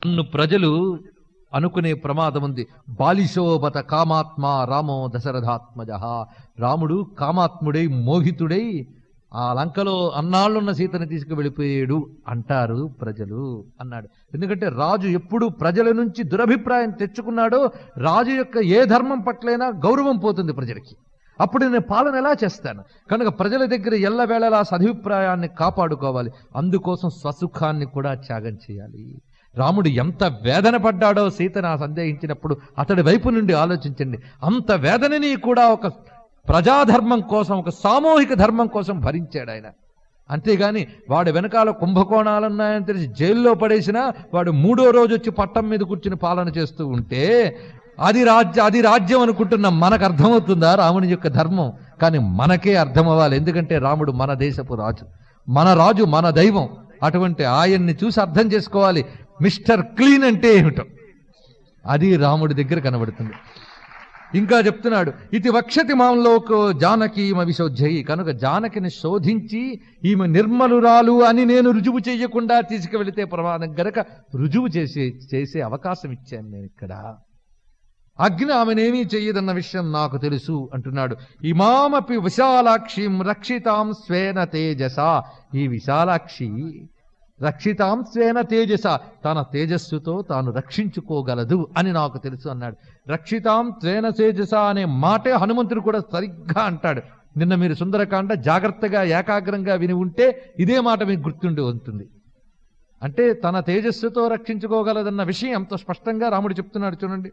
నన్ను ప్రజలు అనుకునే ప్రమాదం ఉంది బాలిశోబత కామాత్మ రామో దశరథాత్మజ రాముడు కామాత్ముడై మోహితుడై ఆ లంకలో అన్నాళ్ళున్న సీతని తీసుకువెళ్ళిపోయాడు అంటారు ప్రజలు అన్నాడు ఎందుకంటే రాజు ఎప్పుడు ప్రజల నుంచి దురభిప్రాయం తెచ్చుకున్నాడో రాజు యొక్క ఏ ధర్మం పట్లైనా గౌరవం పోతుంది ప్రజలకి అప్పుడు నేను పాలన ఎలా చేస్తాను కనుక ప్రజల దగ్గర ఎల్లవేళలా సదభిప్రాయాన్ని కాపాడుకోవాలి అందుకోసం స్వసుఖాన్ని కూడా త్యాగం చేయాలి రాముడు ఎంత వేదన పడ్డాడో సీతను ఆ సందేహించినప్పుడు అతడి వైపు నుండి ఆలోచించండి అంత వేదనని కూడా ఒక ప్రజాధర్మం కోసం ఒక సామూహిక ధర్మం కోసం భరించాడు ఆయన అంతేగాని వాడు వెనకాల కుంభకోణాలున్నాయని తెలిసి జైల్లో పడేసినా వాడు మూడో రోజు వచ్చి పట్టం మీద కూర్చుని పాలన చేస్తూ ఉంటే అది రాజ్య అది రాజ్యం అనుకుంటున్న మనకు అర్థమవుతుందా రాముని యొక్క ధర్మం కానీ మనకే అర్థం అవ్వాలి ఎందుకంటే రాముడు మన దేశపు రాజు మన రాజు మన దైవం అటువంటి ఆయన్ని చూసి అర్థం చేసుకోవాలి మిస్టర్ క్లీన్ అంటే ఏమిటో అది రాముడి దగ్గర కనబడుతుంది ఇంకా చెప్తున్నాడు ఇది వక్షతి మాంలోకి జానకి ఈమె విశోధ్యయి కనుక జానకిని శోధించి ఈమె నిర్మలురాలు అని నేను రుజువు చేయకుండా తీసుకువెళితే ప్రమాదం గనక రుజువు చేసే చేసే అవకాశం ఇచ్చాను నేను ఇక్కడ అగ్ని ఆమెనేమీ చెయ్యదన్న విషయం నాకు తెలుసు అంటున్నాడు ఇమామపి విశాలాక్షిం రక్షితాం స్వేన తేజస ఈ విశాలాక్షి రక్షితాం స్వేన తేజస తన తేజస్సుతో తాను రక్షించుకోగలదు అని నాకు తెలుసు అన్నాడు రక్షితాం స్వేన తేజస అనే మాటే హనుమంతుడు కూడా సరిగ్గా అంటాడు నిన్న మీరు సుందరకాండ జాగ్రత్తగా ఏకాగ్రంగా విని ఉంటే ఇదే మాట మీకు గుర్తుండి ఉంటుంది అంటే తన తేజస్సుతో రక్షించుకోగలదన్న విషయం ఎంతో స్పష్టంగా రాముడు చెప్తున్నాడు చూడండి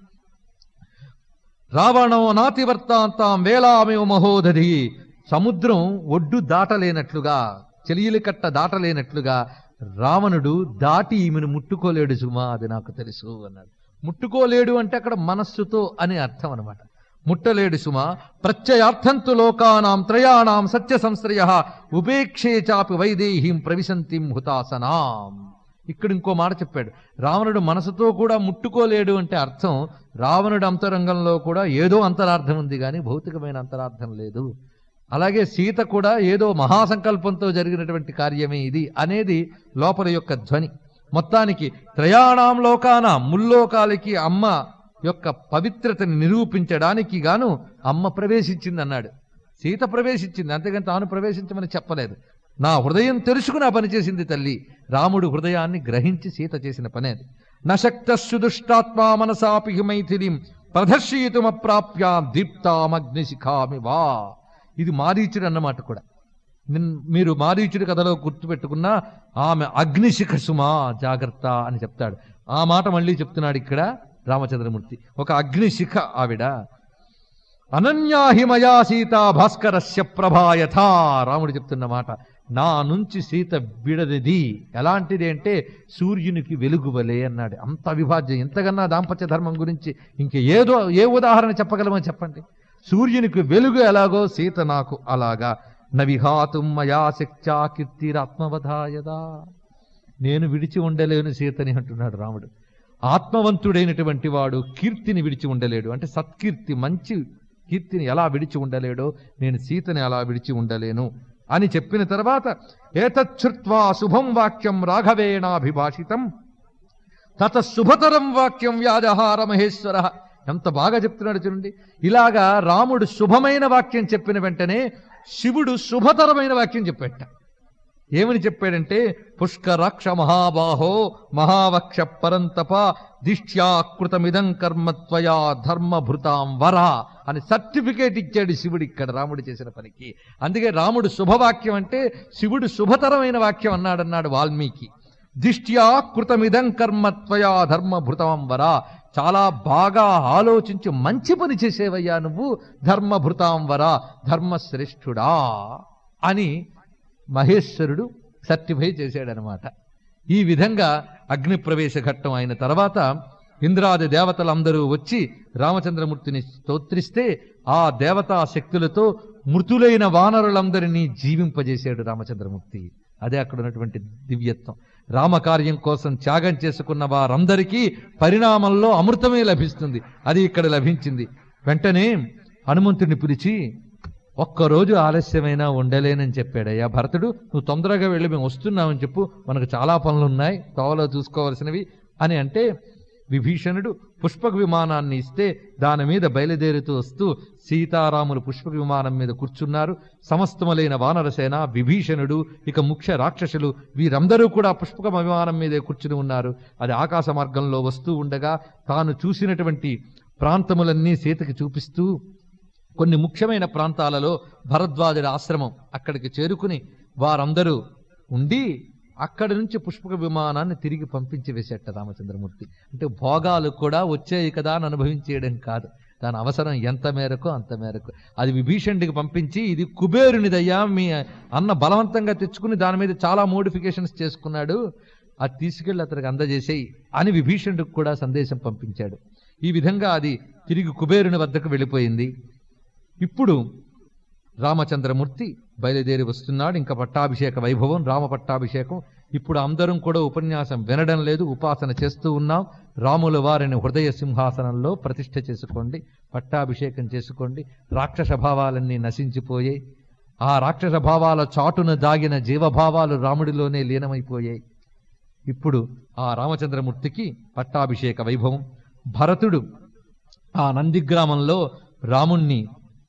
రావణో నాతి వర్తాంతాం వేలామేవ మహోదధి సముద్రం ఒడ్డు దాటలేనట్లుగా చెలియలి కట్ట దాటలేనట్లుగా రావణుడు దాటి ఈమెను ముట్టుకోలేడు సుమా అది నాకు తెలుసు అన్నాడు ముట్టుకోలేడు అంటే అక్కడ మనస్సుతో అని అర్థం అనమాట ముట్టలేడు సుమా ప్రత్యయార్థంతు లోకానాం త్రయాణాం సత్య సంశ్రయ ఉపేక్షే చాపి వైదేహీం ప్రవిశంతిం హుతాసనాం ఇక్కడ ఇంకో మాట చెప్పాడు రావణుడు మనసుతో కూడా ముట్టుకోలేడు అంటే అర్థం రావణుడు అంతరంగంలో కూడా ఏదో అంతరార్థం ఉంది కానీ భౌతికమైన అంతరార్థం లేదు అలాగే సీత కూడా ఏదో మహాసంకల్పంతో జరిగినటువంటి కార్యమే ఇది అనేది లోపల యొక్క ధ్వని మొత్తానికి త్రయాణాం లోకాన ముల్లోకాలకి అమ్మ యొక్క పవిత్రతని నిరూపించడానికి గాను అమ్మ ప్రవేశించింది అన్నాడు సీత ప్రవేశించింది అంతేగాని తాను ప్రవేశించమని చెప్పలేదు నా హృదయం తెలుసుకుని ఆ పని చేసింది తల్లి రాముడు హృదయాన్ని గ్రహించి సీత చేసిన పనే అది నశక్తస్సు దుష్టాత్మా మనసాపి మైథిలిం ప్రదర్శయితుమప్రాప్య దీప్తామగ్నిశిఖామి వా ఇది మారీచుడు అన్నమాట కూడా నిన్- మీరు మారీచుడి కథలో గుర్తుపెట్టుకున్న ఆమె అగ్నిశిఖ సుమా జాగ్రత్త అని చెప్తాడు ఆ మాట మళ్ళీ చెప్తున్నాడు ఇక్కడ రామచంద్రమూర్తి ఒక అగ్నిశిఖ ఆవిడ అనన్యాహిమయా సీత భాస్కరస్య ప్రభాయథా రాముడు చెప్తున్న మాట నా నుంచి సీత విడదిది ఎలాంటిది అంటే సూర్యునికి వెలుగువలే అన్నాడు అంత అవిభాజ్యం ఎంతకన్నా దాంపత్య ధర్మం గురించి ఇంక ఏదో ఏ ఉదాహరణ చెప్పగలమో చెప్పండి సూర్యునికి వెలుగు ఎలాగో సీత నాకు అలాగా నవిహాతుం మయా శక్త్యా కీర్తిరాత్మవధాయదా నేను విడిచి ఉండలేను సీతని అంటున్నాడు రాముడు ఆత్మవంతుడైనటువంటి వాడు కీర్తిని విడిచి ఉండలేడు అంటే సత్కీర్తి మంచి కీర్తిని ఎలా విడిచి ఉండలేడో నేను సీతని అలా విడిచి ఉండలేను అని చెప్పిన తర్వాత ఏతచ్చుత్వా శుభం వాక్యం రాఘవేణాభిభాషితం తత శుభతరం వాక్యం వ్యాజహార మహేశ్వర ఎంత బాగా చెప్తున్నాడు చూడండి ఇలాగా రాముడు శుభమైన వాక్యం చెప్పిన వెంటనే శివుడు శుభతరమైన వాక్యం చెప్పేట ఏమని చెప్పాడంటే పుష్కరాక్ష మహాబాహో మహావక్ష పరంతప దిష్ట్యాకృతమిదం కర్మత్వయా ధర్మభృతాం వర అని సర్టిఫికేట్ ఇచ్చాడు శివుడు ఇక్కడ రాముడు చేసిన పనికి అందుకే రాముడు శుభవాక్యం అంటే శివుడు శుభతరమైన వాక్యం అన్నాడన్నాడు వాల్మీకి దిష్ట్యా కృతమిదం కర్మత్వయా ధర్మభృతం వర చాలా బాగా ఆలోచించి మంచి పని చేసేవయ్యా నువ్వు ధర్మభృతాం వర ధర్మశ్రేష్ఠుడా అని మహేశ్వరుడు సర్టిఫై చేశాడనమాట ఈ విధంగా అగ్ని ప్రవేశ ఘట్టం అయిన తర్వాత ఇంద్రాది దేవతలందరూ వచ్చి రామచంద్రమూర్తిని స్తోత్రిస్తే ఆ దేవతా శక్తులతో మృతులైన వానరులందరినీ జీవింపజేశాడు రామచంద్రమూర్తి అదే అక్కడ ఉన్నటువంటి దివ్యత్వం రామకార్యం కోసం త్యాగం చేసుకున్న వారందరికీ పరిణామంలో అమృతమే లభిస్తుంది అది ఇక్కడ లభించింది వెంటనే హనుమంతుడిని పిలిచి ఒక్కరోజు ఆలస్యమైనా ఉండలేనని చెప్పాడయ్యా భరతుడు నువ్వు తొందరగా వెళ్ళి మేము వస్తున్నామని చెప్పు మనకు చాలా పనులు ఉన్నాయి తోవలో చూసుకోవాల్సినవి అని అంటే విభీషణుడు పుష్పక విమానాన్ని ఇస్తే దాని మీద బయలుదేరుతూ వస్తూ సీతారాములు పుష్పక విమానం మీద కూర్చున్నారు సమస్తములైన వానరసేన విభీషణుడు ఇక ముఖ్య రాక్షసులు వీరందరూ కూడా పుష్పక విమానం మీదే కూర్చుని ఉన్నారు అది ఆకాశ మార్గంలో వస్తూ ఉండగా తాను చూసినటువంటి ప్రాంతములన్నీ సీతకి చూపిస్తూ కొన్ని ముఖ్యమైన ప్రాంతాలలో భరద్వాజుడి ఆశ్రమం అక్కడికి చేరుకుని వారందరూ ఉండి అక్కడి నుంచి పుష్పక విమానాన్ని తిరిగి పంపించి వేసేట రామచంద్రమూర్తి అంటే భోగాలు కూడా వచ్చాయి కదా అని అనుభవించేయడం కాదు దాని అవసరం ఎంత మేరకు అంత మేరకు అది విభీషణుడికి పంపించి ఇది కుబేరునిదయ్యా మీ అన్న బలవంతంగా తెచ్చుకుని దాని మీద చాలా మోడిఫికేషన్స్ చేసుకున్నాడు అది తీసుకెళ్లి అతనికి అందజేసేయి అని విభీషణుడికి కూడా సందేశం పంపించాడు ఈ విధంగా అది తిరిగి కుబేరుని వద్దకు వెళ్ళిపోయింది ఇప్పుడు రామచంద్రమూర్తి బయలుదేరి వస్తున్నాడు ఇంకా పట్టాభిషేక వైభవం రామ పట్టాభిషేకం ఇప్పుడు అందరం కూడా ఉపన్యాసం వినడం లేదు ఉపాసన చేస్తూ ఉన్నాం రాముల వారిని హృదయ సింహాసనంలో ప్రతిష్ఠ చేసుకోండి పట్టాభిషేకం చేసుకోండి రాక్షస భావాలన్నీ నశించిపోయాయి ఆ రాక్షస భావాల చాటున దాగిన జీవభావాలు రాముడిలోనే లీనమైపోయాయి ఇప్పుడు ఆ రామచంద్రమూర్తికి పట్టాభిషేక వైభవం భరతుడు ఆ నందిగ్రామంలో రాముణ్ణి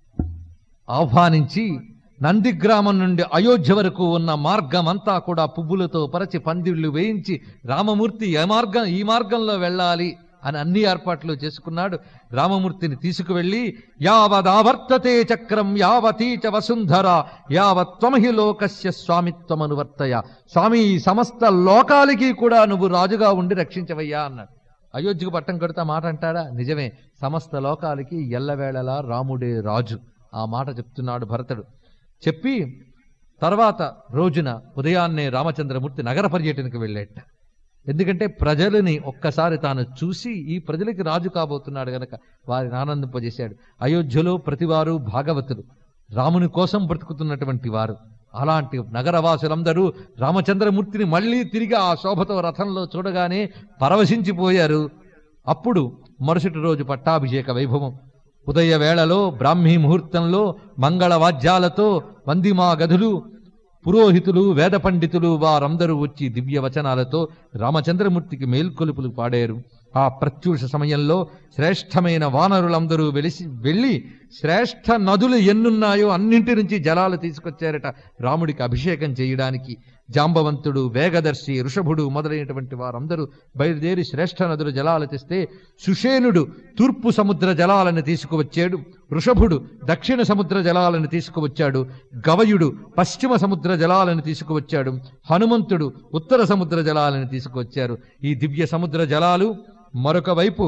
ఆహ్వానించి నందిగ్రామం నుండి అయోధ్య వరకు ఉన్న మార్గం అంతా కూడా పువ్వులతో పరచి పందిళ్లు వేయించి రామమూర్తి ఏ మార్గం ఈ మార్గంలో వెళ్ళాలి అని అన్ని ఏర్పాట్లు చేసుకున్నాడు రామమూర్తిని తీసుకువెళ్ళి యావదావర్తతే చక్రం యావతీచ వసుంధర యావత్వమహి లోకస్య స్వామిత్వమనువర్తయ స్వామి ఈ సమస్త లోకాలకి కూడా నువ్వు రాజుగా ఉండి రక్షించవయ్యా అన్నాడు అయోధ్యకు పట్టం కడితే మాట అంటాడా నిజమే సమస్త లోకాలకి ఎల్లవేళలా రాముడే రాజు ఆ మాట చెప్తున్నాడు భరతుడు చెప్పి తర్వాత రోజున ఉదయాన్నే రామచంద్రమూర్తి నగర పర్యటనకు వెళ్ళేట ఎందుకంటే ప్రజలని ఒక్కసారి తాను చూసి ఈ ప్రజలకి రాజు కాబోతున్నాడు గనక వారిని ఆనందింపజేశాడు అయోధ్యలో ప్రతివారు భాగవతులు రాముని కోసం బ్రతుకుతున్నటువంటి వారు అలాంటి నగరవాసులందరూ రామచంద్రమూర్తిని మళ్ళీ తిరిగి ఆ శోభతో రథంలో చూడగానే పరవశించిపోయారు అప్పుడు మరుసటి రోజు పట్టాభిషేక వైభవం ఉదయ వేళలో బ్రాహ్మీ ముహూర్తంలో మంగళ వాద్యాలతో వందిమా గదులు పురోహితులు వేద పండితులు వారందరూ వచ్చి దివ్య వచనాలతో రామచంద్రమూర్తికి మేల్కొలుపులు పాడారు ఆ ప్రత్యూష సమయంలో శ్రేష్టమైన వానరులందరూ వెలిసి వెళ్ళి శ్రేష్ఠ నదులు ఎన్నున్నాయో అన్నింటి నుంచి జలాలు తీసుకొచ్చారట రాముడికి అభిషేకం చేయడానికి జాంబవంతుడు వేగదర్శి ఋషభుడు మొదలైనటువంటి వారందరూ బయలుదేరి శ్రేష్ఠ నదుల జలాలు తెస్తే సుషేనుడు తూర్పు సముద్ర జలాలను తీసుకువచ్చాడు ఋషభుడు దక్షిణ సముద్ర జలాలను తీసుకువచ్చాడు గవయుడు పశ్చిమ సముద్ర జలాలను తీసుకువచ్చాడు హనుమంతుడు ఉత్తర సముద్ర జలాలను తీసుకువచ్చారు ఈ దివ్య సముద్ర జలాలు మరొక వైపు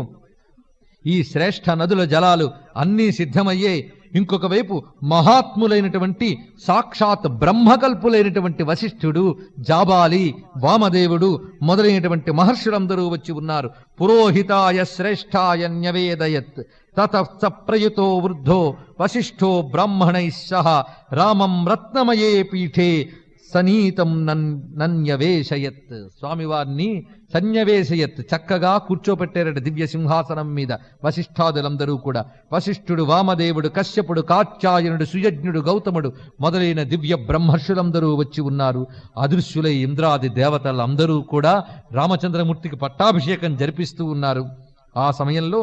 ఈ శ్రేష్ఠ నదుల జలాలు అన్నీ సిద్ధమయ్యే ఇంకొక వైపు మహాత్ములైనటువంటి సాక్షాత్ బ్రహ్మకల్పులైనటువంటి వశిష్ఠుడు జాబాలి వామదేవుడు మొదలైనటువంటి మహర్షులందరూ వచ్చి ఉన్నారు పురోహితాయ శ్రేష్ఠాయ న్యవేదయత్ తత స ప్రయుతో వృద్ధో వశిష్ఠో బ్రాహ్మణై సహ రామం రత్నమయే పీఠే సనీతం నన్ నన్యవేశయత్ స్వామివారిని సన్యవేశయత్ చక్కగా కూర్చోపెట్టారట దివ్య సింహాసనం మీద వశిష్ఠాదులందరూ కూడా వశిష్ఠుడు వామదేవుడు కశ్యపుడు కాత్యాయనుడు సుయజ్ఞుడు గౌతముడు మొదలైన దివ్య బ్రహ్మర్షులందరూ వచ్చి ఉన్నారు అదృశ్యులై ఇంద్రాది దేవతలందరూ కూడా రామచంద్రమూర్తికి పట్టాభిషేకం జరిపిస్తూ ఉన్నారు ఆ సమయంలో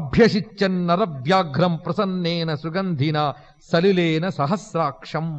అభ్యసిచ్చన్నరవ్యాఘ్రం ప్రసన్నేన సుగంధిన సలిలేన సహస్రాక్షం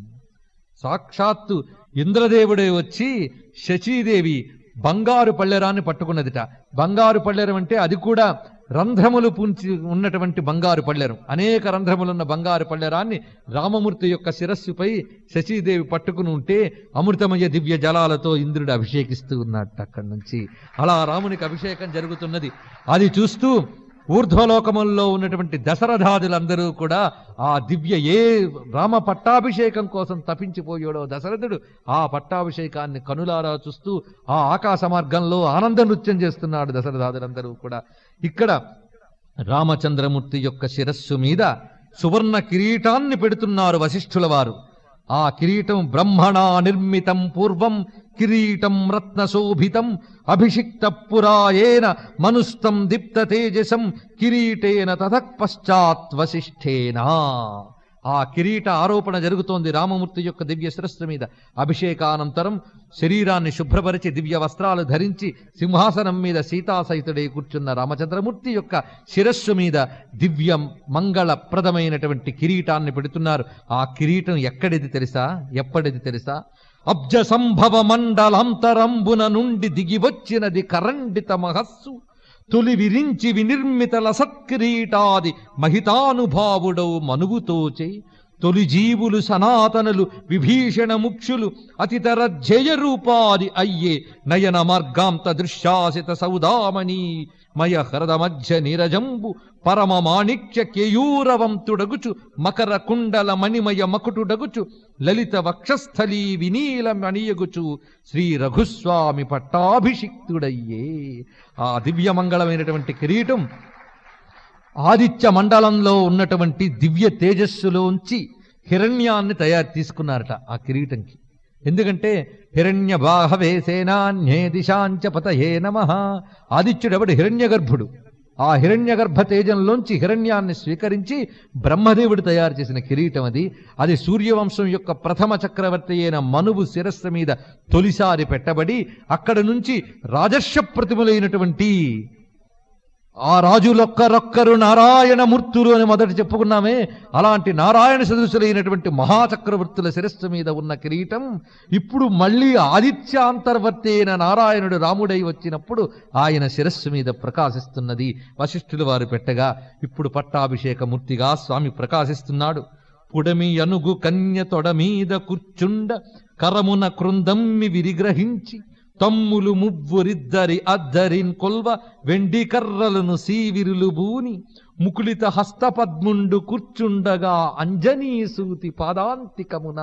సాక్షాత్తు ఇంద్రదేవుడే వచ్చి శచీదేవి బంగారు పళ్ళెరాన్ని పట్టుకున్నదిట బంగారు పళ్ళెరం అంటే అది కూడా రంధ్రములు పూంచి ఉన్నటువంటి బంగారు పళ్ళెరం అనేక రంధ్రములున్న బంగారు పళ్ళెరాన్ని రామమూర్తి యొక్క శిరస్సుపై శచీదేవి పట్టుకుని ఉంటే అమృతమయ దివ్య జలాలతో ఇంద్రుడు అభిషేకిస్తూ ఉన్నట్టు అక్కడి నుంచి అలా రామునికి అభిషేకం జరుగుతున్నది అది చూస్తూ ఊర్ధ్వలోకముల్లో ఉన్నటువంటి దశరథాదులందరూ కూడా ఆ దివ్య ఏ రామ పట్టాభిషేకం కోసం తపించిపోయాడో దశరథుడు ఆ పట్టాభిషేకాన్ని కనులారా చూస్తూ ఆ ఆకాశ మార్గంలో ఆనంద నృత్యం చేస్తున్నాడు దశరథాదులందరూ కూడా ఇక్కడ రామచంద్రమూర్తి యొక్క శిరస్సు మీద సువర్ణ కిరీటాన్ని పెడుతున్నారు వశిష్ఠుల వారు ఆ కిరీటం బ్రహ్మణా నిర్మితం పూర్వం కిరీటం రత్నశోభితం అభిషిక్త పురాయేన మనుస్తం దీప్త తేజసం కిరీటేన తతః పశ్చాత్ వశిష్ఠేనా ఆ కిరీట ఆరోపణ జరుగుతోంది రామమూర్తి యొక్క దివ్య శిరస్సు మీద అభిషేకానంతరం శరీరాన్ని శుభ్రపరిచి దివ్య వస్త్రాలు ధరించి సింహాసనం మీద సీతాసహితుడై కూర్చున్న రామచంద్రమూర్తి యొక్క శిరస్సు మీద దివ్య మంగళప్రదమైనటువంటి కిరీటాన్ని పెడుతున్నారు ఆ కిరీటం ఎక్కడిది తెలుసా ఎప్పటిది తెలుసా అబ్జ సంభవ మండలాంతరంబున నుండి దిగివచ్చినది కరండిత మహస్సు తొలి విరించి వినిర్మిత లసత్కిరీటాది మహితానుభావుడవు మనువుతోచే తొలి జీవులు సనాతనులు విభీషణ ముక్షులు అతితర జయ రూపాది అయ్యే నయన మార్గాంత దృశ్యాసిత సౌదామణి మయ హృద మధ్య నీరజంబు పరమ మాణిక్య కేయూరవంతుడగుచు మకర కుండల మణిమయ మకుటుడగుచు లలిత వక్షస్థలీ వినీల మణియగుచు శ్రీ రఘుస్వామి పట్టాభిషిక్తుడయ్యే ఆ దివ్యమంగళమైనటువంటి కిరీటం ఆదిత్య మండలంలో ఉన్నటువంటి దివ్య తేజస్సులోంచి హిరణ్యాన్ని తయారు తీసుకున్నారట ఆ కిరీటంకి ఎందుకంటే హిరణ్య బాహవే సేనాన్యే దిశాంచ పతయే నమ ఆదిత్యుడెవడు హిరణ్య గర్భుడు ఆ హిరణ్య గర్భ తేజంలోంచి హిరణ్యాన్ని స్వీకరించి బ్రహ్మదేవుడు తయారు చేసిన కిరీటం అది అది సూర్యవంశం యొక్క ప్రథమ చక్రవర్తి అయిన మనువు శిరస్సు మీద తొలిసారి పెట్టబడి అక్కడ నుంచి రాజర్ష ప్రతిమలైనటువంటి ఆ రాజులొక్కరొక్కరు నారాయణ మూర్తులు అని మొదట చెప్పుకున్నామే అలాంటి నారాయణ సదృశులైనటువంటి మహాచక్రవర్తుల శిరస్సు మీద ఉన్న కిరీటం ఇప్పుడు మళ్ళీ ఆదిత్యాంతర్వర్తి అయిన నారాయణుడు రాముడై వచ్చినప్పుడు ఆయన శిరస్సు మీద ప్రకాశిస్తున్నది వశిష్ఠులు వారు పెట్టగా ఇప్పుడు పట్టాభిషేక మూర్తిగా స్వామి ప్రకాశిస్తున్నాడు పుడమి అనుగు కన్య తొడ మీద కూర్చుండ కరమున కృందమ్మి విరిగ్రహించి తమ్ములు మువ్వురిద్దరి అద్దరిన్ కొల్వ వెండి కర్రలను సీవిరులు బూని ముకులిత హస్తపద్ముండు కూర్చుండగా అంజనీ సూతి పాదాంతికమున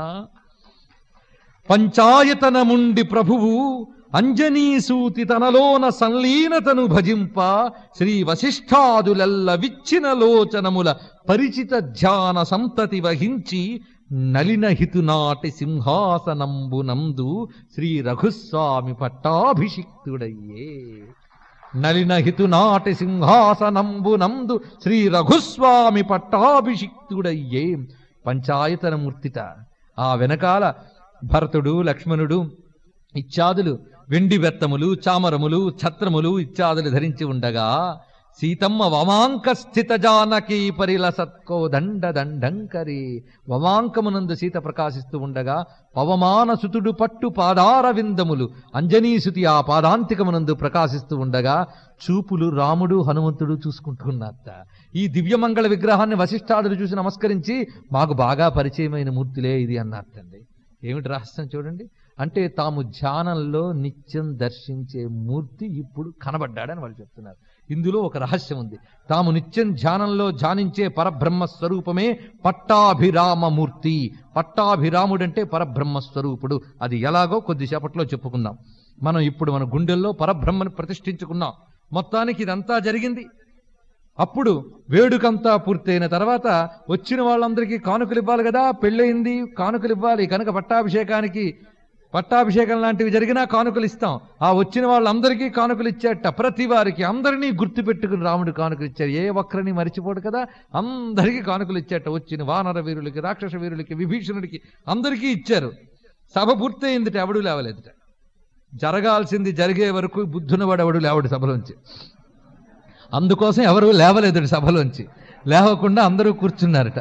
పంచాయతనముండి ప్రభువు అంజనీసూతి తనలోన సంలీనతను భజింప శ్రీ వశిష్ఠాదులెల్ల విచ్చిన లోచనముల పరిచిత ధ్యాన సంతతి వహించి నలిన హితునాటి సింహాసనంబునందు శ్రీ రఘుస్వామి పట్టాభిషిక్తుడయ్యే నలిన హితునాటి సింహాసనంబునందు శ్రీ రఘుస్వామి పట్టాభిషిక్తుడయ్యే పంచాయతనమూర్తిట ఆ వెనకాల భరతుడు లక్ష్మణుడు ఇత్యాదులు వెండి బెత్తములు చామరములు ఛత్రములు ఇత్యాదులు ధరించి ఉండగా సీతమ్మ వమాంక స్థిత జానకి పరిలసత్కో దండ దండంకరి వమాంకమునందు సీత ప్రకాశిస్తూ ఉండగా పవమాన సుతుడు పట్టు పాదార విందములు అంజనీసుతి ఆ పాదాంతికమునందు ప్రకాశిస్తూ ఉండగా చూపులు రాముడు హనుమంతుడు చూసుకుంటున్నారట ఈ దివ్యమంగళ విగ్రహాన్ని వశిష్ఠాదులు చూసి నమస్కరించి మాకు బాగా పరిచయమైన మూర్తిలే ఇది అన్నారటండి ఏమిటి రహస్యం చూడండి అంటే తాము ధ్యానంలో నిత్యం దర్శించే మూర్తి ఇప్పుడు కనబడ్డాడని వాళ్ళు చెప్తున్నారు ఇందులో ఒక రహస్యం ఉంది తాము నిత్యం ధ్యానంలో ధ్యానించే పరబ్రహ్మ స్వరూపమే పట్టాభిరామమూర్తి పట్టాభిరాముడంటే పరబ్రహ్మ స్వరూపుడు అది ఎలాగో కొద్దిసేపట్లో చెప్పుకుందాం మనం ఇప్పుడు మన గుండెల్లో పరబ్రహ్మను ప్రతిష్ఠించుకున్నాం మొత్తానికి ఇదంతా జరిగింది అప్పుడు వేడుకంతా పూర్తయిన తర్వాత వచ్చిన వాళ్ళందరికీ కానుకలు ఇవ్వాలి కదా పెళ్ళయింది కానుకలు ఇవ్వాలి కనుక పట్టాభిషేకానికి పట్టాభిషేకం లాంటివి జరిగినా కానుకలు ఇస్తాం ఆ వచ్చిన వాళ్ళందరికీ కానుకలు ఇచ్చాట ప్రతి వారికి అందరినీ గుర్తు పెట్టుకుని రాముడు కానుకలు ఇచ్చారు ఏ ఒక్కరిని మరిచిపోడు కదా అందరికీ కానుకలు ఇచ్చాట వచ్చిన వానర వీరులకి రాక్షస వీరులకి విభీషణుడికి అందరికీ ఇచ్చారు సభ పూర్తయిందిట ఎవడు లేవలేదుట జరగాల్సింది జరిగే వరకు బుద్ధునవాడు ఎవడు లేవడు సభలోంచి అందుకోసం ఎవరు లేవలేదు సభలోంచి లేవకుండా అందరూ కూర్చున్నారట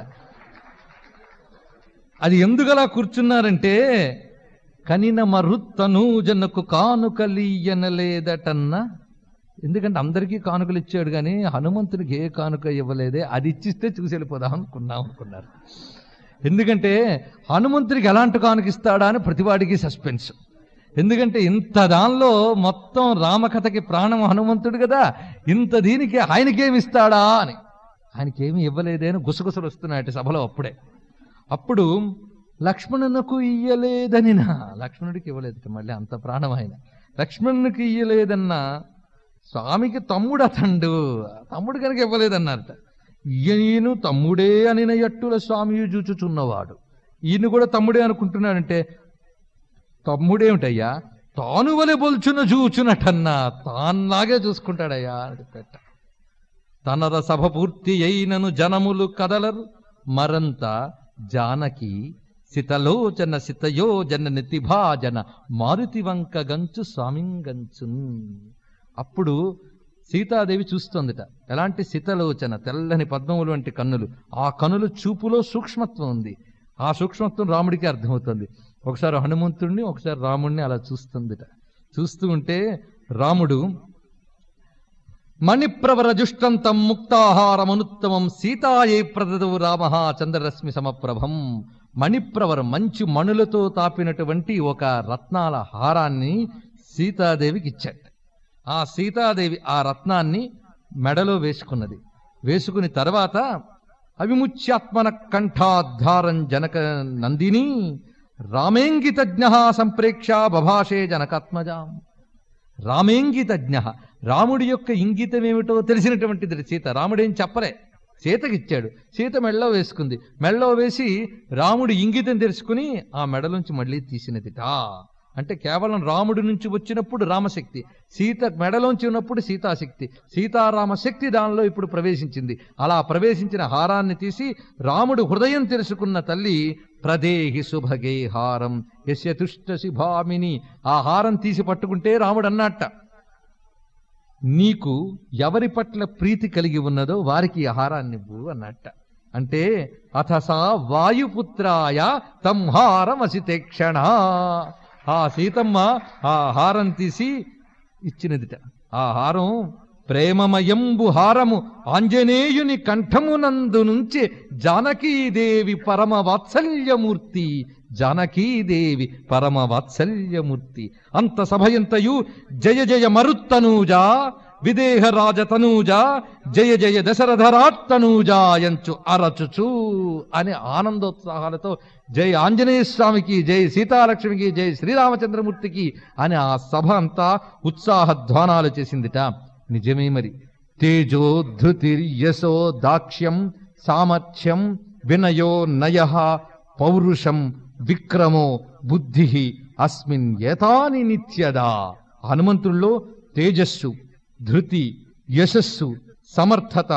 అది ఎందుకలా కూర్చున్నారంటే కనిన మరుత్తనూజనకు కానుకలీయనలేదటన్నా ఎందుకంటే అందరికీ కానుకలు ఇచ్చాడు కానీ హనుమంతుడికి ఏ కానుక ఇవ్వలేదే అది ఇచ్చిస్తే చూసి వెళ్ళిపోదాం అనుకున్నాం అనుకున్నారు ఎందుకంటే హనుమంతుడికి ఎలాంటి కానుక ఇస్తాడా అని ప్రతివాడికి సస్పెన్స్ ఎందుకంటే ఇంత దానిలో మొత్తం రామకథకి ప్రాణం హనుమంతుడు కదా ఇంత దీనికి ఆయనకేమి ఇస్తాడా అని ఆయనకేమి ఇవ్వలేదే అని గుసగుసలు వస్తున్నాయట సభలో అప్పుడే అప్పుడు లక్ష్మణునకు ఇయ్యలేదని లక్ష్మణుడికి ఇవ్వలేదు మళ్ళీ అంత ప్రాణం ఆయన లక్ష్మణునికి ఇయ్యలేదన్న స్వామికి తమ్ముడు అతండు తమ్ముడు కనుక ఇవ్వలేదన్నారట ఈయన తమ్ముడే అనిన ఎట్టుల స్వామి చూచుచున్నవాడు ఈయన కూడా తమ్ముడే అనుకుంటున్నాడంటే తమ్ముడేమిటయ్యా తాను వలె బొల్చున చూచునటన్నా తాన్లాగే చూసుకుంటాడయ్యా అని చెప్పేట తనర సభ పూర్తి అయినను జనములు కదలరు మరంత జానకి సితలోచన సితయోజన నితిభాజన మారుతి వంక గంచు స్వామింగంచున్ అప్పుడు సీతాదేవి చూస్తోందిట ఎలాంటి సితలోచన తెల్లని పద్మములు వంటి కన్నులు ఆ కన్నుల చూపులో సూక్ష్మత్వం ఉంది ఆ సూక్ష్మత్వం రాముడికి అర్థమవుతుంది ఒకసారి హనుమంతుడిని ఒకసారి రాముడిని అలా చూస్తుందిట చూస్తూ ఉంటే రాముడు మణిప్రవరజుష్టం తం ముక్తాహారమనుత్తమం సీతాయే ప్రదదవు రామ చంద్రరశ్మి సమప్రభం మణిప్రవరం మంచి మణులతో తాపినటువంటి ఒక రత్నాల హారాన్ని సీతాదేవికి ఇచ్చాడు ఆ సీతాదేవి ఆ రత్నాన్ని మెడలో వేసుకున్నది వేసుకుని తర్వాత అవిముచ్యాత్మన కంఠాద్ధారం జనక నందిని రామేంగితజ్ఞ సంప్రేక్ష బభాషే జనకాత్మజాం రామేంగితజ్ఞ రాముడి యొక్క ఇంగితం ఏమిటో తెలిసినటువంటిది సీత రాముడేం చెప్పలే సీతకిచ్చాడు సీత మెళ్ళో వేసుకుంది మెళ్ళో వేసి రాముడి ఇంగితం తెలుసుకుని ఆ మెడలోంచి మళ్ళీ తీసినదిట అంటే కేవలం రాముడి నుంచి వచ్చినప్పుడు రామశక్తి సీత మెడలోంచి ఉన్నప్పుడు సీతాశక్తి సీతారామ శక్తి దానిలో ఇప్పుడు ప్రవేశించింది అలా ప్రవేశించిన హారాన్ని తీసి రాముడు హృదయం తెలుసుకున్న తల్లి ప్రదేహి సుభగే హారం యస్య తుష్ట శిభామిని ఆ హారం తీసి పట్టుకుంటే రాముడు అన్నట్ట నీకు ఎవరి పట్ల ప్రీతి కలిగి ఉన్నదో వారికి ఈ హారాన్నివ్వు అన్నట్ట అంటే అథసా వాయుపుత్రాయ తంహారమసితే క్షణ ఆ సీతమ్మ ఆ హారం తీసి ఇచ్చినదిట ఆ హారం ప్రేమమయంబు హారము ఆంజనేయుని కంఠమునందు నుంచి జానకీదేవి పరమ వాత్సల్యమూర్తి జానకీదేవి పరమ వాత్సల్యమూర్తి అంత సభయంతయు జయ జయ మరుత్తనూజా విదేహ రాజతనూజ జయ జయ దశరథరాట్టనూజాయంచు అరచుచు అని ఆనందోత్సాహాలతో జై ఆంజనేయ స్వామికి జై సీతాలక్ష్మికి జై శ్రీరామచంద్రమూర్తికి అని ఆ సభ అంతా ఉత్సాహ ధ్వానాలు చేసిందిట నిజమే మరి తేజో ధృతిర్యశో దాక్ష్యం సామర్థ్యం వినయో నయ పౌరుషం విక్రమో బుద్ధి అస్మిన్ ఏతాని నిత్యదా హనుమంతుల్లో తేజస్సు ధృతి యశస్సు సమర్థత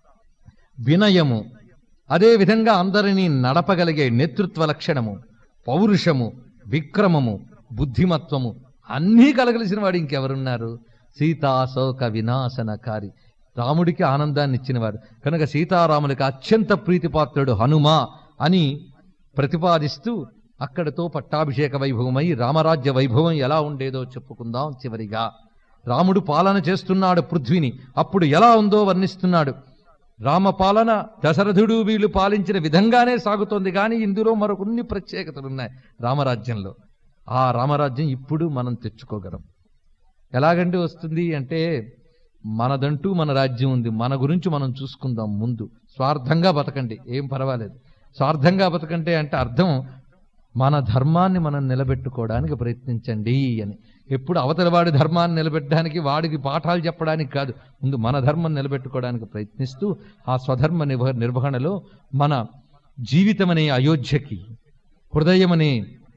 వినయము అదేవిధంగా అందరినీ నడపగలిగే నేతృత్వ లక్షణము పౌరుషము విక్రమము బుద్ధిమత్వము అన్నీ కలగలిసిన వాడు ఇంకెవరున్నారు సీతాశోక వినాశనకారి రాముడికి ఆనందాన్ని ఇచ్చినవాడు కనుక సీతారాములకి అత్యంత ప్రీతిపాత్రుడు హనుమ అని ప్రతిపాదిస్తూ అక్కడతో పట్టాభిషేక వైభవమై రామరాజ్య వైభవం ఎలా ఉండేదో చెప్పుకుందాం చివరిగా రాముడు పాలన చేస్తున్నాడు పృథ్వీని అప్పుడు ఎలా ఉందో వర్ణిస్తున్నాడు రామ పాలన దశరథుడు వీళ్ళు పాలించిన విధంగానే సాగుతోంది కానీ ఇందులో మరొకన్ని ప్రత్యేకతలున్నాయి రామరాజ్యంలో ఆ రామరాజ్యం ఇప్పుడు మనం తెచ్చుకోగలం ఎలాగంటే వస్తుంది అంటే మనదంటూ మన రాజ్యం ఉంది మన గురించి మనం చూసుకుందాం ముందు స్వార్థంగా బతకండి ఏం పర్వాలేదు స్వార్థంగా బతకంటే అంటే అర్థం మన ధర్మాన్ని మనం నిలబెట్టుకోవడానికి ప్రయత్నించండి అని ఎప్పుడు అవతలవాడి ధర్మాన్ని నిలబెట్టడానికి వాడికి పాఠాలు చెప్పడానికి కాదు ముందు మన ధర్మం నిలబెట్టుకోవడానికి ప్రయత్నిస్తూ ఆ స్వధర్మ నిర్వ నిర్వహణలో మన జీవితమనే అయోధ్యకి హృదయమనే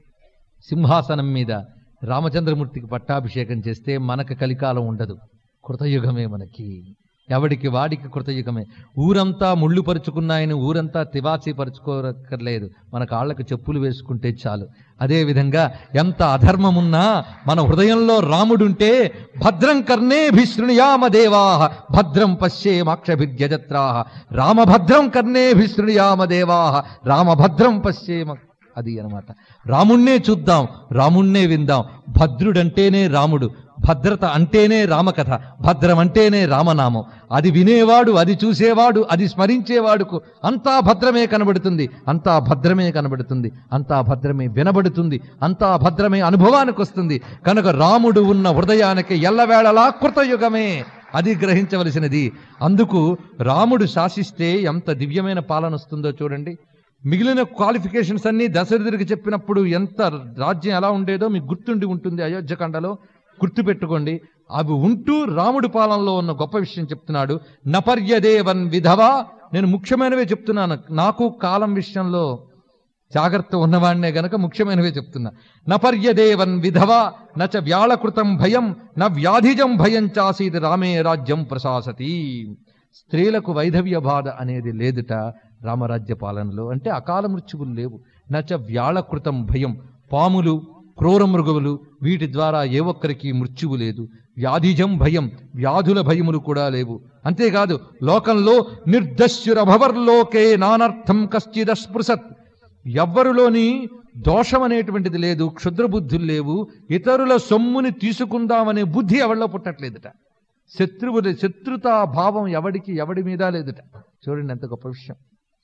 సింహాసనం మీద రామచంద్రమూర్తికి పట్టాభిషేకం చేస్తే మనకు కలికాలం ఉండదు కృతయుగమే మనకి ఎవడికి వాడికి కృతయుగమే ఊరంతా ముళ్ళు పరుచుకున్నాయని ఊరంతా తివాచి పరుచుకోరక్కర్లేదు మన కాళ్ళకు చెప్పులు వేసుకుంటే చాలు అదేవిధంగా ఎంత అధర్మమున్నా మన హృదయంలో రాముడుంటే భద్రం కర్ణేభిశృణుయామ దేవా భద్రం పశ్యేమాక్షభిర్యజత్రా రామభద్రం కర్ణేభిశృణుయామ దేవా రామభద్రం పశ్యేమ అది అన్నమాట రాముణ్ణే చూద్దాం రాముణ్ణే విందాం భద్రుడంటేనే రాముడు భద్రత అంటేనే రామకథ భద్రం అంటేనే రామనామం అది వినేవాడు అది చూసేవాడు అది స్మరించేవాడుకు అంతా భద్రమే కనబడుతుంది అంతా భద్రమే కనబడుతుంది అంతా భద్రమే వినబడుతుంది అంతా భద్రమే అనుభవానికి వస్తుంది కనుక రాముడు ఉన్న హృదయానికి ఎల్లవేళలా కృతయుగమే అది గ్రహించవలసినది అందుకు రాముడు శాసిస్తే ఎంత దివ్యమైన పాలన వస్తుందో చూడండి మిగిలిన క్వాలిఫికేషన్స్ అన్ని దశరథుడికి చెప్పినప్పుడు ఎంత రాజ్యం ఎలా ఉండేదో మీకు గుర్తుండి ఉంటుంది అయోధ్యకాండలో గుర్తుపెట్టుకోండి అవి ఉంటూ రాముడి పాలనలో ఉన్న గొప్ప విషయం చెప్తున్నాడు నపర్యదేవన్ విధవా నేను ముఖ్యమైనవే చెప్తున్నాను నాకు కాలం విషయంలో జాగ్రత్త ఉన్నవాడినే గనక ముఖ్యమైనవే చెప్తున్నా నపర్యదేవన్ విధవా నచ వ్యాళకృతం భయం న వ్యాధిజం భయం చాసీది రామే రాజ్యం ప్రశాసతి స్త్రీలకు వైధవ్య బాధ అనేది లేదుట రామరాజ్య పాలనలో అంటే అకాల మృత్యువులు లేవు నచ వ్యాళకృతం భయం పాములు క్రూర మృగములు వీటి ద్వారా ఏ ఒక్కరికి మృత్యువు లేదు వ్యాధిజం భయం వ్యాధుల భయములు కూడా లేవు అంతేకాదు లోకంలో నిర్దస్యురభవర్లోకే నానర్థం కశ్చిదస్పృశత్ ఎవ్వరిలోని దోషం అనేటువంటిది లేదు క్షుద్రబుద్ధులు లేవు ఇతరుల సొమ్ముని తీసుకుందామనే బుద్ధి ఎవరిలో పుట్టట్లేదుట శత్రువుల శత్రుతా భావం ఎవడికి ఎవడి మీద లేదుట చూడండి ఎంత గొప్ప విషయం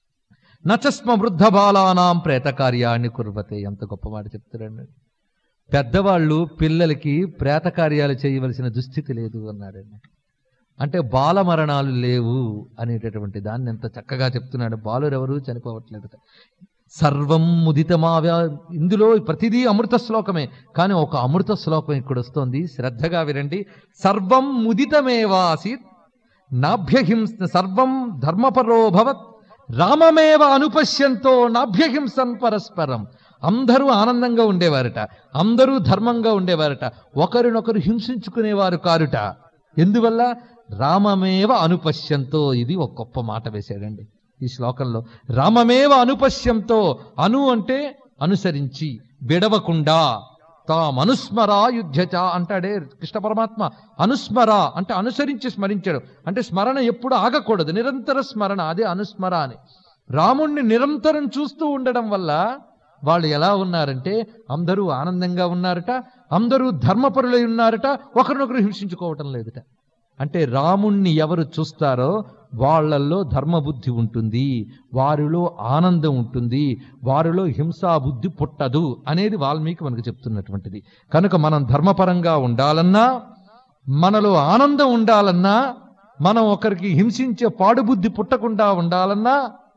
నచస్మ వృద్ధ బాలానాం ప్రేత కార్యాన్ని కుర్వతే ఎంత గొప్ప మాట చెప్తారండి పెద్దవాళ్ళు పిల్లలకి ప్రేత కార్యాలు చేయవలసిన దుస్థితి లేదు అన్నాడండి అంటే బాల మరణాలు లేవు అనేటటువంటి దాన్ని ఎంత చక్కగా చెప్తున్నాడు బాలురెవరు చనిపోవట్లేదుట సర్వం ముదితమావ్యా ఇందులో ప్రతిదీ అమృత శ్లోకమే కానీ ఒక అమృత శ్లోకం ఇక్కడ వస్తోంది శ్రద్ధగా వినండి సర్వం ముదితమేవాసీత్ నాభ్యహింస సర్వం ధర్మపరో భవత్ రామమేవ అనుపశ్యంతో నాభ్యహింసన్ పరస్పరం అందరూ ఆనందంగా ఉండేవారట అందరూ ధర్మంగా ఉండేవారట ఒకరినొకరు హింసించుకునేవారు కారుట ఎందువల్ల రామమేవ అనుపశ్యంతో ఇది ఒక గొప్ప మాట వేశాడండి ఈ శ్లోకంలో రామమేవ అనుపశ్యంతో అను అంటే అనుసరించి బిడవకుండా తామనుస్మరా యుద్ధచ అంటాడే కృష్ణ పరమాత్మ అనుస్మర అంటే అనుసరించి స్మరించాడు అంటే స్మరణ ఎప్పుడు ఆగకూడదు నిరంతర స్మరణ అదే అనుస్మర అని రాముణ్ణి నిరంతరం చూస్తూ ఉండడం వల్ల వాళ్ళు ఎలా ఉన్నారంటే అందరూ ఆనందంగా ఉన్నారట అందరూ ధర్మపరులై ఉన్నారట ఒకరినొకరు హింసించుకోవటం లేదుట అంటే రాముణ్ణి ఎవరు చూస్తారో వాళ్ళల్లో ధర్మబుద్ధి ఉంటుంది వారిలో ఆనందం ఉంటుంది వారిలో హింసా బుద్ధి పుట్టదు అనేది వాల్మీకి మనకు చెప్తున్నటువంటిది కనుక మనం ధర్మపరంగా ఉండాలన్నా మనలో ఆనందం ఉండాలన్నా మనం ఒకరికి హింసించే పాడుబుద్ధి పుట్టకుండా ఉండాలన్నా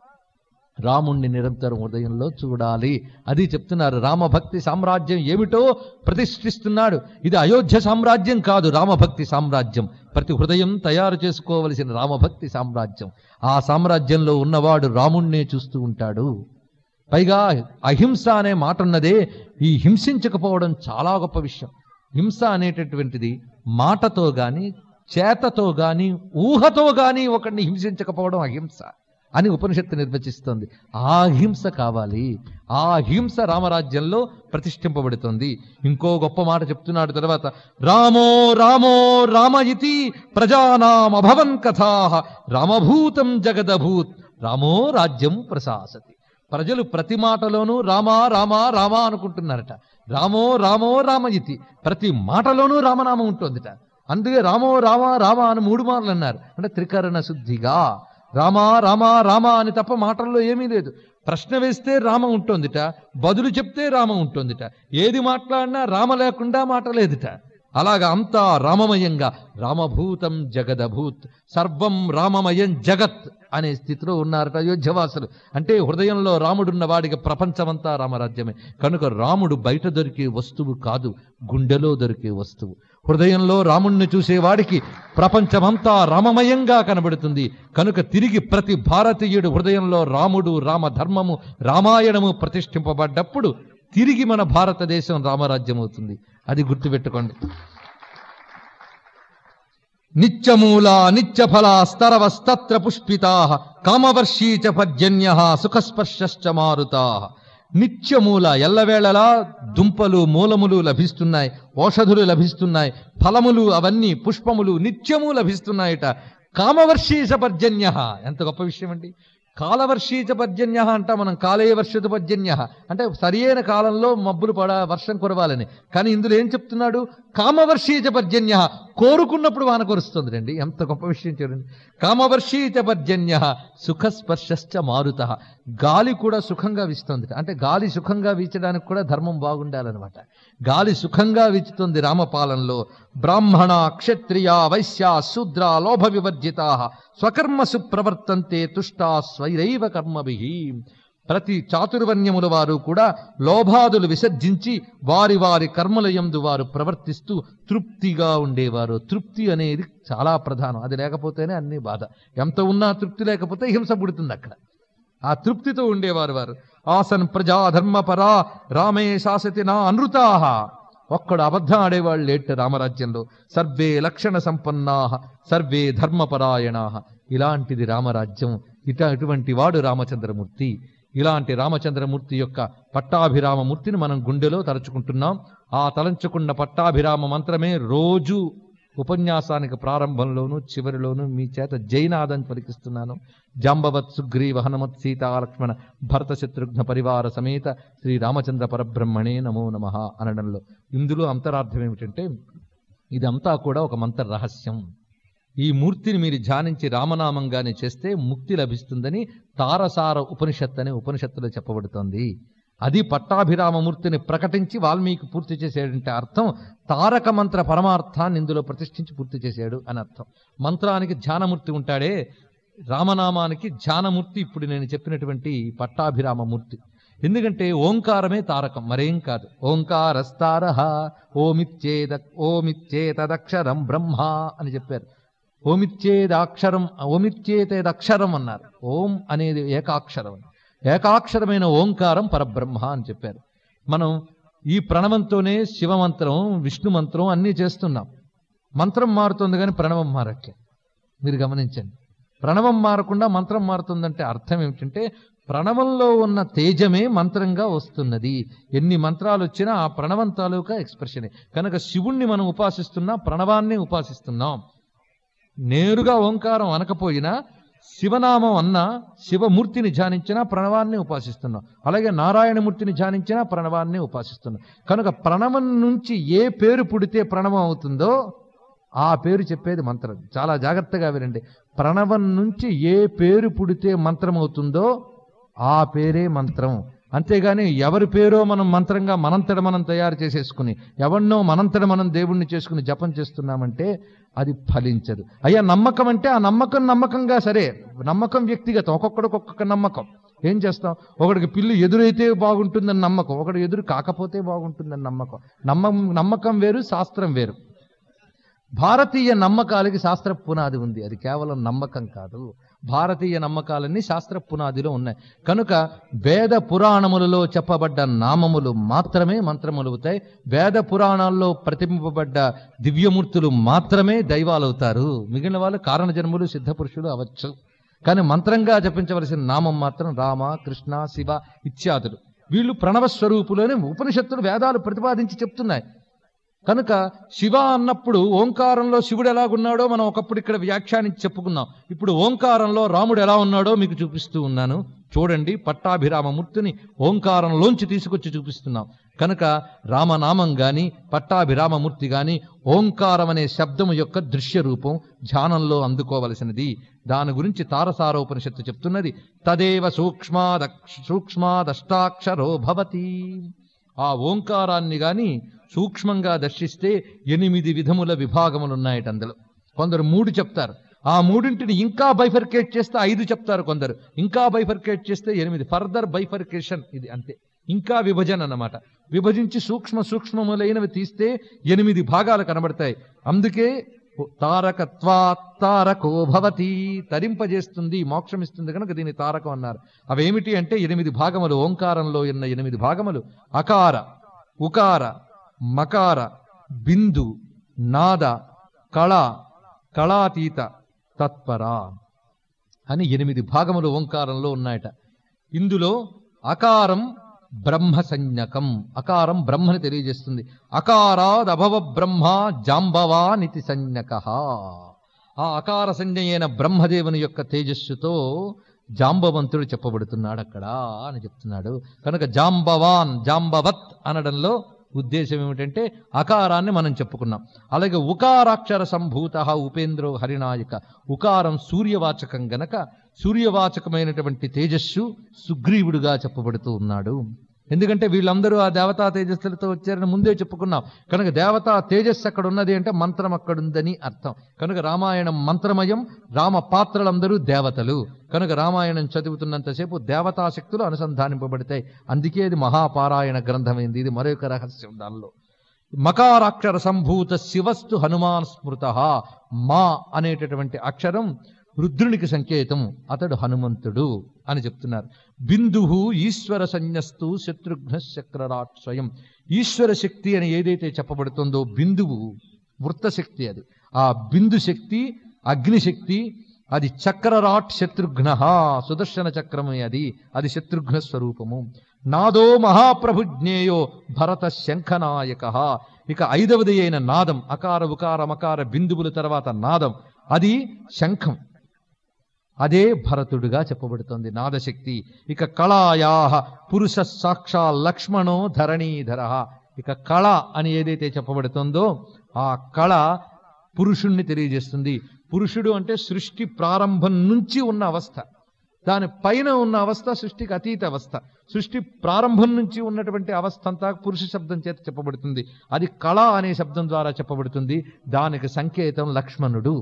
రాముణ్ణి నిరంతరం ఉదయంలో చూడాలి అది చెప్తున్నారు రామభక్తి సామ్రాజ్యం ఏమిటో ప్రతిష్ఠిస్తున్నాడు ఇది అయోధ్య సామ్రాజ్యం కాదు రామభక్తి సామ్రాజ్యం ప్రతి హృదయం తయారు చేసుకోవలసిన రామభక్తి సామ్రాజ్యం ఆ సామ్రాజ్యంలో ఉన్నవాడు రాముణ్ణే చూస్తూ ఉంటాడు పైగా అహింస అనే మాట ఉన్నదే ఈ హింసించకపోవడం చాలా గొప్ప విషయం హింస అనేటటువంటిది మాటతో గాని చేతతో గాని ఊహతో గాని ఒకరిని హింసించకపోవడం అహింస అని ఉపనిషత్తు నిర్వచిస్తోంది ఆ హింస కావాలి ఆ హింస రామరాజ్యంలో ప్రతిష్ఠింపబడుతుంది ఇంకో గొప్ప మాట చెప్తున్నాడు తర్వాత రామో రామో రామ ఇతి ప్రజానాం అభవన్ కథా రామభూతం జగదభూత్ రామో రాజ్యం ప్రశాసతి ప్రజలు ప్రతి మాటలోనూ రామా రామా రామా అనుకుంటున్నారట రామో రామో రామ ఇతి ప్రతి మాటలోనూ రామనామం ఉంటుందిట అందుకే రామో రామా రామా అని మూడు మార్లు అన్నారు అంటే త్రికరణ శుద్ధిగా రామా రామా రామా అని తప్ప మాటల్లో ఏమీ లేదు ప్రశ్న వేస్తే రామ ఉంటుందిట బదులు చెప్తే రామ ఉంటుందిట ఏది మాట్లాడినా రామ లేకుండా మాట లేదుట అలాగా అంతా రామమయంగా రామభూతం జగదభూత్ సర్వం రామమయం జగత్ అనే స్థితిలో ఉన్నారట అయోధ్యవాసులు అంటే హృదయంలో రాముడున్న వాడికి ప్రపంచమంతా రామరాజ్యమే కనుక రాముడు బయట దొరికే వస్తువు కాదు గుండెలో దొరికే వస్తువు హృదయంలో రాముణ్ణి చూసేవాడికి ప్రపంచమంతా రామమయంగా కనబడుతుంది కనుక తిరిగి ప్రతి భారతీయుడు హృదయంలో రాముడు రామధర్మము రామాయణము ప్రతిష్ఠింపబడ్డప్పుడు తిరిగి మన భారతదేశం రామరాజ్యం అవుతుంది అది గుర్తుపెట్టుకోండి నిత్యమూల నిత్యఫల స్తరవస్తత్ర పుష్పితా కామవర్షీ చ పర్జన్య సుఖస్పర్శ్చ మారుతా నిత్యమూల ఎల్లవేళలా దుంపలు మూలములు లభిస్తున్నాయి ఔషధులు లభిస్తున్నాయి ఫలములు అవన్నీ పుష్పములు నిత్యము లభిస్తున్నాయట కామవర్షీచ పర్జన్య ఎంత గొప్ప విషయం అండి కాలవర్షీచ పర్జన్య అంట మనం కాలే వర్షత పర్జన్య అంటే సరియైన కాలంలో మబ్బులు పడ వర్షం కురవాలని కానీ ఇందులో ఏం చెప్తున్నాడు కామవర్షీచ పర్జన్య కోరుకున్నప్పుడు వాన కురుస్తుంది రండి ఎంత గొప్ప విషయం చూడండి కామవర్షీచ పర్జన్య సుఖస్పర్శ్చ మారుత గాలి కూడా సుఖంగా వీస్తుంది అంటే గాలి సుఖంగా వీచడానికి కూడా ధర్మం బాగుండాలన్నమాట గాలి సుఖంగా వీచుతుంది రామపాలనలో బ్రాహ్మణ క్షత్రియ వైశ్య శూద్ర లోభ వివర్జితా స్వకర్మసు ప్రవర్తంతే తుష్టా స్వైరైవ కర్మభి ప్రతి చాతుర్వర్ణ్యముల వారు కూడా లోభాదులు విసర్జించి వారి వారి కర్మల యందు వారు ప్రవర్తిస్తూ తృప్తిగా ఉండేవారు తృప్తి అనేది చాలా ప్రధానం అది లేకపోతేనే అన్ని బాధ ఎంత ఉన్నా తృప్తి లేకపోతే హింస పుడుతుంది అక్కడ ఆ తృప్తితో ఉండేవారు వారు ఆసన్ ప్రజా ధర్మపరా రామే శాసతి నా అనృతాహ ఒక్కడు అబద్ధం ఆడేవాళ్ళు లేట్ రామరాజ్యంలో సర్వే లక్షణ సంపన్నా సర్వే ధర్మపరాయణా ఇలాంటిది రామరాజ్యం ఇట ఇటువంటి వాడు రామచంద్రమూర్తి ఇలాంటి రామచంద్రమూర్తి యొక్క పట్టాభిరామమూర్తిని మనం గుండెలో తలుచుకుంటున్నాం ఆ తలంచుకున్న పట్టాభిరామ మంత్రమే రోజు ఉపన్యాసానికి ప్రారంభంలోను చివరిలోను మీ చేత జైనాథం పలికిస్తున్నాను జాంబవత్ సుగ్రీవ హనుమత్ సీతా లక్ష్మణ భరత శత్రుఘ్న పరివార సమేత శ్రీ రామచంద్ర పరబ్రహ్మణే నమో నమ అనడంలో ఇందులో అంతరార్థం ఏమిటంటే ఇదంతా కూడా ఒక మంత్ర రహస్యం ఈ మూర్తిని మీరు ధ్యానించి రామనామంగానే చేస్తే ముక్తి లభిస్తుందని తారసార ఉపనిషత్ అనే ఉపనిషత్తులో చెప్పబడుతోంది అది పట్టాభిరామమూర్తిని ప్రకటించి వాల్మీకి పూర్తి చేసేటంటే అర్థం తారక మంత్ర పరమార్థాన్ని ఇందులో ప్రతిష్ఠించి పూర్తి చేశాడు అని అర్థం మంత్రానికి ధ్యానమూర్తి ఉంటాడే రామనామానికి ధ్యానమూర్తి ఇప్పుడు నేను చెప్పినటువంటి పట్టాభిరామమూర్తి ఎందుకంటే ఓంకారమే తారకం మరేం కాదు ఓంకారస్తార ఓమిచ్చేద ఓమిచ్చేతదక్షరం బ్రహ్మ అని చెప్పారు ఓమిచ్చేదాక్షరం ఓమిచ్చేతేదక్షరం అన్నారు ఓం అనేది ఏకాక్షరం ఏకాక్షరమైన ఓంకారం పరబ్రహ్మ అని చెప్పారు మనం ఈ ప్రణవంతోనే శివమంత్రం విష్ణు మంత్రం అన్నీ చేస్తున్నాం మంత్రం మారుతుంది కానీ ప్రణవం మారట్లే మీరు గమనించండి ప్రణవం మారకుండా మంత్రం మారుతుందంటే అర్థం ఏమిటంటే ప్రణవంలో ఉన్న తేజమే మంత్రంగా వస్తున్నది ఎన్ని మంత్రాలు వచ్చినా ఆ ప్రణవం తాలూకా ఎక్స్ప్రెషనే కనుక శివుణ్ణి మనం ఉపాసిస్తున్నా ప్రణవాన్ని ఉపాసిస్తున్నాం నేరుగా ఓంకారం అనకపోయినా శివనామం అన్నా శివమూర్తిని ధ్యానించినా ప్రణవాన్ని ఉపాసిస్తున్నాం అలాగే నారాయణమూర్తిని ధ్యానించినా ప్రణవాన్ని ఉపాసిస్తున్నాం కనుక ప్రణవం నుంచి ఏ పేరు పుడితే ప్రణవం అవుతుందో ఆ పేరు చెప్పేది మంత్రం చాలా జాగ్రత్తగా వినండి ప్రణవం నుంచి ఏ పేరు పుడితే మంత్రం అవుతుందో ఆ పేరే మంత్రం అంతేగాని ఎవరి పేరో మనం మంత్రంగా మనంతట మనం తయారు చేసేసుకుని ఎవరినో మనంతట మనం దేవుణ్ణి చేసుకుని జపం చేస్తున్నామంటే అది ఫలించదు అయ్యా నమ్మకం అంటే ఆ నమ్మకం నమ్మకంగా సరే నమ్మకం వ్యక్తిగతం ఒక్కొక్కడికి ఒక్కొక్క నమ్మకం ఏం చేస్తాం ఒకడికి పిల్లి ఎదురైతే బాగుంటుందని నమ్మకం ఒకటి ఎదురు కాకపోతే బాగుంటుందని నమ్మకం నమ్మకం నమ్మకం వేరు శాస్త్రం వేరు భారతీయ నమ్మకాలకి శాస్త్ర పునాది ఉంది అది కేవలం నమ్మకం కాదు భారతీయ నమ్మకాలన్నీ శాస్త్ర పునాదిలో ఉన్నాయి కనుక వేద పురాణములలో చెప్పబడ్డ నామములు మాత్రమే మంత్రములవుతాయి వేద పురాణాల్లో ప్రతిబింబబడ్డ దివ్యమూర్తులు మాత్రమే దైవాలవుతారు మిగిలిన వాళ్ళు కారణ జన్ములు సిద్ధపురుషులు అవచ్చు కానీ మంత్రంగా జపించవలసిన నామం మాత్రం రామ కృష్ణ శివ ఇత్యాదులు వీళ్ళు ప్రణవ స్వరూపులని ఉపనిషత్తులు వేదాలు ప్రతిపాదించి చెప్తున్నాయి కనుక శివ అన్నప్పుడు ఓంకారంలో శివుడు ఎలాగున్నాడో మనం ఒకప్పుడు ఇక్కడ వ్యాఖ్యానించి చెప్పుకున్నాం ఇప్పుడు ఓంకారంలో రాముడు ఎలా ఉన్నాడో మీకు చూపిస్తూ ఉన్నాను చూడండి పట్టాభిరామమూర్తిని ఓంకారంలోంచి తీసుకొచ్చి చూపిస్తున్నాం కనుక రామనామం గాని పట్టాభిరామమూర్తి గాని ఓంకారం అనే శబ్దము యొక్క దృశ్య రూపం ధ్యానంలో అందుకోవలసినది దాని గురించి తారసారోపనిషత్తు చెప్తున్నది తదేవ సూక్ష్మాద సూక్ష్మాదష్టాక్షరో భవతి ఆ ఓంకారాన్ని గాని సూక్ష్మంగా దర్శిస్తే ఎనిమిది విధముల విభాగములున్నాయట అందులో కొందరు మూడు చెప్తారు ఆ మూడింటిని ఇంకా బైఫర్కేట్ చేస్తే ఐదు చెప్తారు కొందరు ఇంకా బైఫర్కేట్ చేస్తే ఎనిమిది ఫర్దర్ బైఫర్కేషన్ ఇది అంతే ఇంకా విభజన అన్నమాట విభజించి సూక్ష్మ సూక్ష్మములైనవి తీస్తే ఎనిమిది భాగాలు కనబడతాయి అందుకే తారకత్వా తారకో భవతి తరింపజేస్తుంది మోక్షమిస్తుంది కనుక దీని తారకం అన్నారు అవేమిటి అంటే ఎనిమిది భాగములు ఓంకారంలో ఉన్న ఎనిమిది భాగములు అకార ఉకార మకార బిందు నాద కళ కళాతీత తత్పర అని ఎనిమిది భాగములు ఓంకారంలో ఉన్నాయట ఇందులో అకారం బ్రహ్మ సంజ్ఞకం అకారం బ్రహ్మని తెలియజేస్తుంది అకారాద్ అభవ బ్రహ్మ జాంబవానితి సంజ్ఞక ఆ అకార సంజ్ఞ అయిన బ్రహ్మదేవుని యొక్క తేజస్సుతో జాంబవంతుడు చెప్పబడుతున్నాడు అక్కడ అని చెప్తున్నాడు కనుక జాంబవాన్ జాంబవత్ అనడంలో ఉద్దేశం ఏమిటంటే అకారాన్ని మనం చెప్పుకున్నాం అలాగే ఉకారాక్షర సంభూత ఉపేంద్రో హరినాయక ఉకారం సూర్యవాచకం గనక సూర్యవాచకమైనటువంటి తేజస్సు సుగ్రీవుడుగా చెప్పబడుతూ ఉన్నాడు ఎందుకంటే వీళ్ళందరూ ఆ దేవతా తేజస్సులతో వచ్చారని ముందే చెప్పుకున్నాం కనుక దేవతా తేజస్సు అక్కడ ఉన్నది అంటే మంత్రం అక్కడ ఉందని అర్థం కనుక రామాయణం మంత్రమయం రామ పాత్రలందరూ దేవతలు కనుక రామాయణం చదువుతున్నంతసేపు దేవతా శక్తులు అనుసంధానింపబడతాయి అందుకే ఇది మహాపారాయణ గ్రంథమైంది ఇది మరొక రహస్యం దానిలో మకారాక్షర సంభూత శివస్తు హనుమాన్ స్మృత మా అనేటటువంటి అక్షరం రుద్రునికి సంకేతం అతడు హనుమంతుడు అని చెప్తున్నారు బిందు ఈశ్వర సన్యస్తు శత్రుఘ్న చక్రరాట్ స్వయం ఈశ్వర శక్తి అని ఏదైతే చెప్పబడుతుందో బిందువు వృత్తశక్తి అది ఆ బిందు శక్తి అగ్నిశక్తి అది చక్రరాట్ శత్రుఘ్న సుదర్శన చక్రమే అది అది శత్రుఘ్న స్వరూపము నాదో మహాప్రభుజ్ఞేయో భరత శంఖనాయక ఇక ఐదవది అయిన నాదం అకార ఉకార మకార బిందువుల తర్వాత నాదం అది శంఖం అదే భరతుడుగా చెప్పబడుతుంది నాదశక్తి ఇక కళాయాహ పురుష సాక్షా లక్ష్మణో ధరణీధర ఇక కళ అని ఏదైతే చెప్పబడుతుందో ఆ కళ పురుషుణ్ణి తెలియజేస్తుంది పురుషుడు అంటే సృష్టి ప్రారంభం నుంచి ఉన్న అవస్థ దాని పైన ఉన్న అవస్థ సృష్టికి అతీత అవస్థ సృష్టి ప్రారంభం నుంచి ఉన్నటువంటి అవస్థ అంతా పురుష శబ్దం చేత చెప్పబడుతుంది అది కళ అనే శబ్దం ద్వారా చెప్పబడుతుంది దానికి సంకేతం లక్ష్మణుడు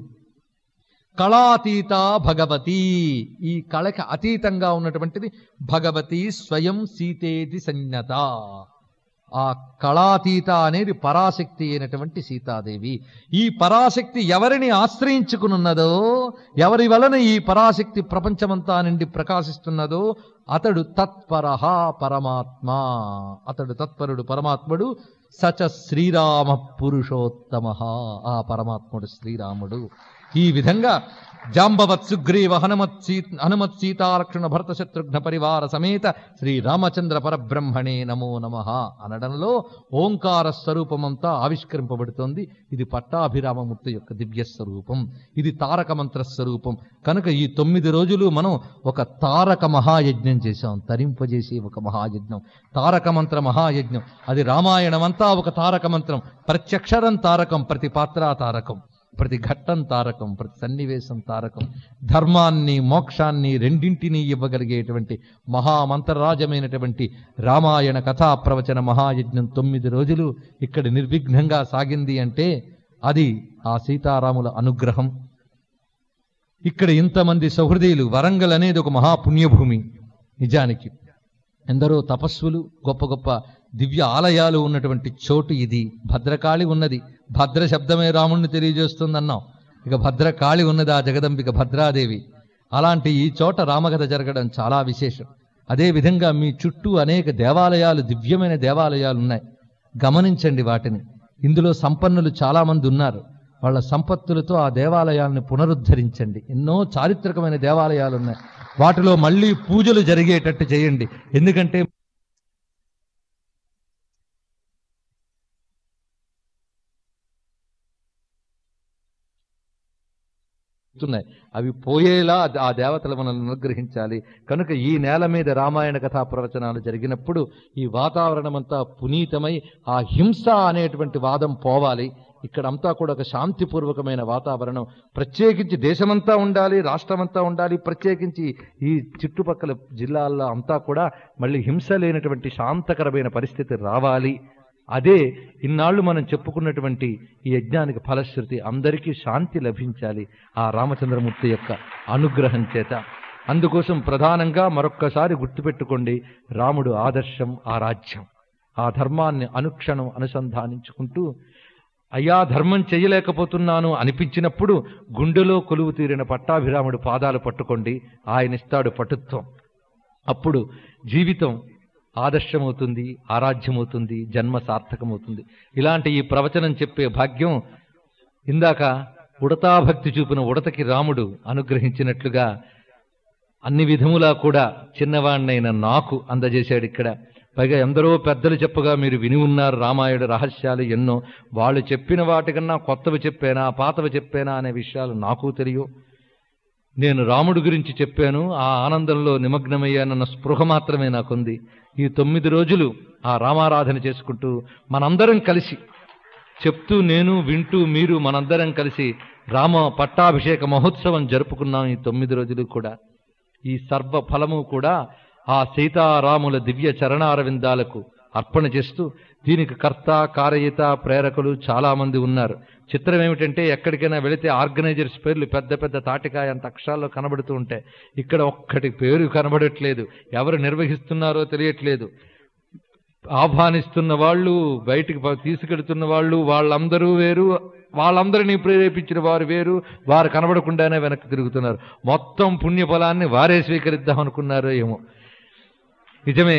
కళాతీత భగవతి ఈ కళకి అతీతంగా ఉన్నటువంటిది భగవతి స్వయం సీతేది సంజ్ఞత ఆ కళాతీత అనేది పరాశక్తి అయినటువంటి సీతాదేవి ఈ పరాశక్తి ఎవరిని ఆశ్రయించుకునున్నదో ఎవరి వలన ఈ పరాశక్తి ప్రపంచమంతా నుండి ప్రకాశిస్తున్నదో అతడు తత్పరహ పరమాత్మ అతడు తత్పరుడు పరమాత్ముడు సచ శ్రీరామ పురుషోత్తమ ఆ పరమాత్ముడు శ్రీరాముడు ఈ విధంగా జాంబవత్ సుగ్రీవ హనుమత్ సీ హనుమత్ సీతాలక్ష్మణ భరత శత్రుఘ్న పరివార సమేత శ్రీ రామచంద్ర పరబ్రహ్మణే నమో నమ అనడంలో ఓంకార స్వరూపమంతా ఆవిష్కరింపబడుతోంది ఇది పట్టాభిరామమూర్తి యొక్క దివ్య స్వరూపం ఇది తారక మంత్ర స్వరూపం కనుక ఈ తొమ్మిది రోజులు మనం ఒక తారక మహాయజ్ఞం చేశాం తరింపజేసి ఒక మహాయజ్ఞం తారక మంత్ర మహాయజ్ఞం అది రామాయణమంతా ఒక తారక మంత్రం ప్రత్యక్షరం తారకం ప్రతి పాత్ర తారకం ప్రతి ఘట్టం తారకం ప్రతి సన్నివేశం తారకం ధర్మాన్ని మోక్షాన్ని రెండింటినీ ఇవ్వగలిగేటువంటి మహామంత్రరాజమైనటువంటి రామాయణ కథా ప్రవచన మహాయజ్ఞం తొమ్మిది రోజులు ఇక్కడ నిర్విఘ్నంగా సాగింది అంటే అది ఆ సీతారాముల అనుగ్రహం ఇక్కడ ఇంతమంది సహృదయులు వరంగల్ అనేది ఒక మహాపుణ్యభూమి నిజానికి ఎందరో తపస్సులు గొప్ప గొప్ప దివ్య ఆలయాలు ఉన్నటువంటి చోటు ఇది భద్రకాళి ఉన్నది భద్ర శబ్దమే రాముణ్ణి తెలియజేస్తుందన్నాం ఇక భద్రకాళి ఉన్నది ఆ జగదంబిక భద్రాదేవి అలాంటి ఈ చోట రామకథ జరగడం చాలా విశేషం అదే విధంగా మీ చుట్టూ అనేక దేవాలయాలు దివ్యమైన దేవాలయాలు ఉన్నాయి గమనించండి వాటిని ఇందులో సంపన్నులు చాలా మంది ఉన్నారు వాళ్ళ సంపత్తులతో ఆ దేవాలయాలను పునరుద్ధరించండి ఎన్నో చారిత్రకమైన దేవాలయాలు ఉన్నాయి వాటిలో మళ్ళీ పూజలు జరిగేటట్టు చేయండి ఎందుకంటే ఉన్నాయి అవి పోయేలా ఆ దేవతలు మనల్ని అనుగ్రహించాలి కనుక ఈ నేల మీద రామాయణ కథా ప్రవచనాలు జరిగినప్పుడు ఈ వాతావరణం అంతా పునీతమై ఆ హింస అనేటువంటి వాదం పోవాలి ఇక్కడంతా కూడా ఒక శాంతిపూర్వకమైన వాతావరణం ప్రత్యేకించి దేశమంతా ఉండాలి రాష్ట్రమంతా ఉండాలి ప్రత్యేకించి ఈ చుట్టుపక్కల జిల్లాల్లో అంతా కూడా మళ్ళీ హింస లేనటువంటి శాంతకరమైన పరిస్థితి రావాలి అదే ఇన్నాళ్ళు మనం చెప్పుకున్నటువంటి ఈ యజ్ఞానికి ఫలశ్రుతి అందరికీ శాంతి లభించాలి ఆ రామచంద్రమూర్తి యొక్క అనుగ్రహం చేత అందుకోసం ప్రధానంగా మరొక్కసారి గుర్తుపెట్టుకోండి రాముడు ఆదర్శం ఆ రాజ్యం ఆ ధర్మాన్ని అనుక్షణం అనుసంధానించుకుంటూ అయ్యా ధర్మం చేయలేకపోతున్నాను అనిపించినప్పుడు గుండెలో కొలువు తీరిన పట్టాభిరాముడు పాదాలు పట్టుకోండి ఆయనిస్తాడు పటుత్వం అప్పుడు జీవితం ఆదర్శమవుతుంది ఆరాధ్యమవుతుంది జన్మ సార్థకమవుతుంది ఇలాంటి ఈ ప్రవచనం చెప్పే భాగ్యం ఇందాక ఉడతాభక్తి చూపిన ఉడతకి రాముడు అనుగ్రహించినట్లుగా అన్ని విధములా కూడా చిన్నవాణ్ణైన నాకు అందజేశాడు ఇక్కడ పైగా ఎందరో పెద్దలు చెప్పగా మీరు విని ఉన్నారు రామాయణ రహస్యాలు ఎన్నో వాళ్ళు చెప్పిన వాటికన్నా కొత్తవి చెప్పానా పాతవి చెప్పానా అనే విషయాలు నాకు తెలియవు నేను రాముడి గురించి చెప్పాను ఆ ఆనందంలో నిమగ్నమయ్యానన్న స్పృహ మాత్రమే నాకుంది ఈ తొమ్మిది రోజులు ఆ రామారాధన చేసుకుంటూ మనందరం కలిసి చెప్తూ నేను వింటూ మీరు మనందరం కలిసి రామ పట్టాభిషేక మహోత్సవం జరుపుకున్నాం ఈ తొమ్మిది రోజులు కూడా ఈ సర్వ ఫలము కూడా ఆ సీతారాముల దివ్య చరణారవిందాలకు అర్పణ చేస్తూ దీనికి కర్త కారయిత ప్రేరకులు చాలా మంది ఉన్నారు చిత్రం ఏమిటంటే ఎక్కడికైనా వెళితే ఆర్గనైజర్స్ పేర్లు పెద్ద పెద్ద తాటికాయ అంత అక్షరాల్లో కనబడుతూ ఉంటాయి ఇక్కడ ఒక్కటి పేరు కనబడట్లేదు ఎవరు నిర్వహిస్తున్నారో తెలియట్లేదు ఆహ్వానిస్తున్న వాళ్ళు బయటికి ప- తీసుకెడుతున్న వాళ్ళు వాళ్ళందరూ వేరు వాళ్ళందరినీ ప్రేరేపించిన వారు వేరు వారు కనబడకుండానే వెనక్కి తిరుగుతున్నారు మొత్తం పుణ్యఫలాన్ని వారే స్వీకరిద్దాం అనుకున్నారో ఏమో నిజమే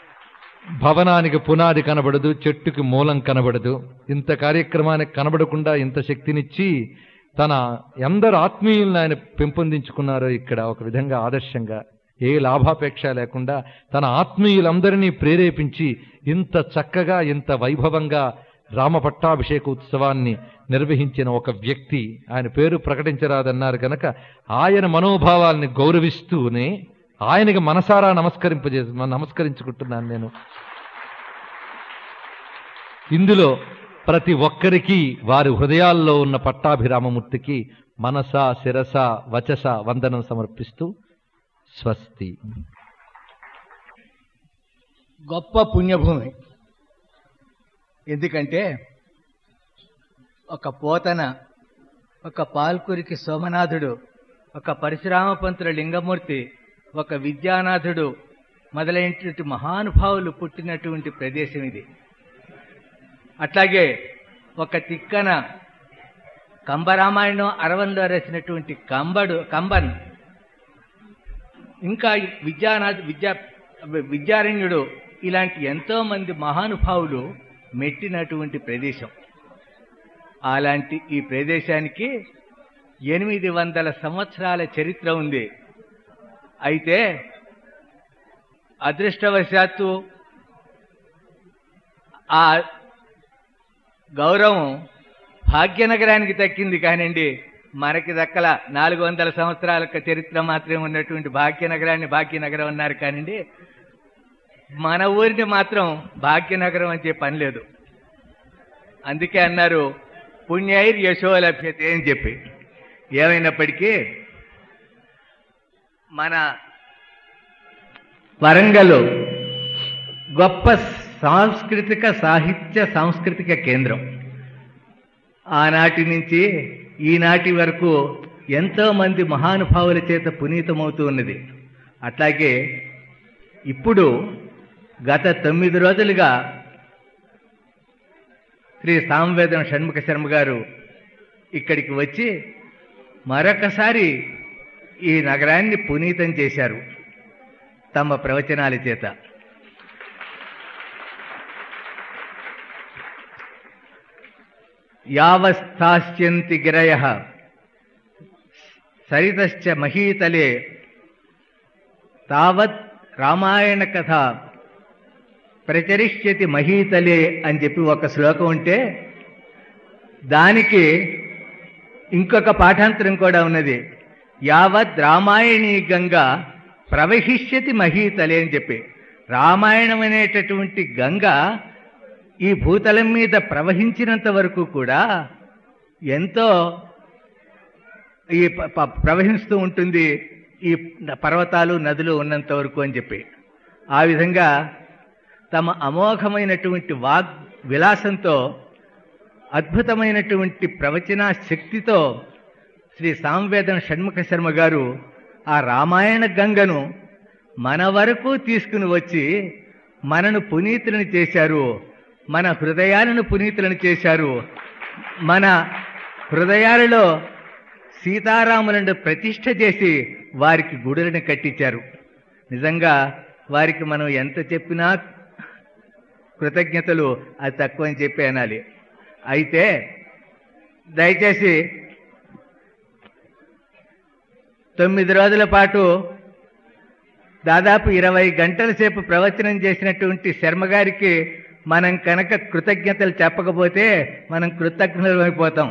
భవనానికి పునాది కనబడదు చెట్టుకి మూలం కనబడదు ఇంత కార్యక్రమానికి కనబడకుండా ఇంత శక్తినిచ్చి తన ఎందరు ఆత్మీయులను ఆయన పెంపొందించుకున్నారో ఇక్కడ ఒక విధంగా ఆదర్శంగా ఏ లాభాపేక్ష లేకుండా తన ఆత్మీయులందరినీ ప్రేరేపించి ఇంత చక్కగా ఇంత వైభవంగా రామ పట్టాభిషేక ఉత్సవాన్ని నిర్వహించిన ఒక వ్యక్తి ఆయన పేరు ప్రకటించరాదన్నారు కనుక ఆయన మనోభావాల్ని గౌరవిస్తూనే ఆయనకి మనసారా నమస్కరింపజే నమస్కరించుకుంటున్నాను నేను ఇందులో ప్రతి ఒక్కరికి వారి హృదయాల్లో ఉన్న పట్టాభిరామమూర్తికి మనస శిరస వచస వందనం సమర్పిస్తూ స్వస్తి గొప్ప పుణ్యభూమి ఎందుకంటే ఒక పోతన ఒక పాల్కురికి సోమనాథుడు ఒక పరశురామపంతుల లింగమూర్తి ఒక విద్యానాథుడు మొదలైనటువంటి మహానుభావులు పుట్టినటువంటి ప్రదేశం ఇది అట్లాగే ఒక తిక్కన కంబరామాయణం అరవంలో రాసినటువంటి కంబడు కంబన్ ఇంకా విద్యానాథ్ విద్యా విద్యారణ్యుడు ఇలాంటి ఎంతో మంది మహానుభావులు మెట్టినటువంటి ప్రదేశం అలాంటి ఈ ప్రదేశానికి ఎనిమిది వందల సంవత్సరాల చరిత్ర ఉంది అయితే అదృష్టవశాత్తు ఆ గౌరవం భాగ్యనగరానికి దక్కింది కానివ్వండి మనకి దక్కల నాలుగు వందల సంవత్సరాల చరిత్ర మాత్రమే ఉన్నటువంటి భాగ్యనగరాన్ని భాగ్యనగరం అన్నారు కానివ్వండి మన ఊరిని మాత్రం భాగ్యనగరం అని చెప్పి అనలేదు అందుకే అన్నారు పుణ్యైర్ యశో లభ్యతే అని చెప్పి ఏమైనప్పటికీ మన వరంగల్ గొప్ప సాంస్కృతిక సాహిత్య సాంస్కృతిక కేంద్రం ఆనాటి నుంచి ఈనాటి వరకు ఎంతో మంది మహానుభావుల చేత పునీతమవుతూ ఉన్నది అట్లాగే ఇప్పుడు గత తొమ్మిది రోజులుగా శ్రీ సాంవేదం షణ్ముఖ శర్మ గారు ఇక్కడికి వచ్చి మరొకసారి ఈ నగరాన్ని పునీతం చేశారు తమ ప్రవచనాల చేత యావస్థాస్యంతి గిరయ సరితశ్చ మహీతలే తావత్ రామాయణ కథ ప్రచరిష్యతి మహీతలే అని చెప్పి ఒక శ్లోకం ఉంటే దానికి ఇంకొక పాఠాంతరం కూడా ఉన్నది యావత్ రామాయణీ గంగా ప్రవహిష్యతి మహీతలే అని చెప్పి రామాయణం అనేటటువంటి గంగ ఈ భూతలం మీద ప్రవహించినంత వరకు కూడా ఎంతో ఈ ప- ప- ప్రవహిస్తూ ఉంటుంది ఈ పర్వతాలు నదులు ఉన్నంత వరకు అని చెప్పి ఆ విధంగా తమ అమోఘమైనటువంటి వాగ్ విలాసంతో అద్భుతమైనటువంటి ప్రవచన శక్తితో శ్రీ సాంవేదన షణ్ముఖ శర్మ గారు ఆ రామాయణ గంగను మన వరకు తీసుకుని వచ్చి మనను పునీతులను చేశారు మన హృదయాలను పునీతులను చేశారు మన హృదయాలలో సీతారాములను ప్రతిష్ఠ చేసి వారికి గుడులను కట్టించారు నిజంగా వారికి మనం ఎంత చెప్పినా కృతజ్ఞతలు అది తక్కువ అని చెప్పి అనాలి అయితే దయచేసి తొమ్మిది రోజుల పాటు దాదాపు ఇరవై గంటల సేపు ప్రవచనం చేసినటువంటి శర్మ గారికి మనం కనుక కృతజ్ఞతలు చెప్పకపోతే మనం కృతజ్ఞతలు అయిపోతాం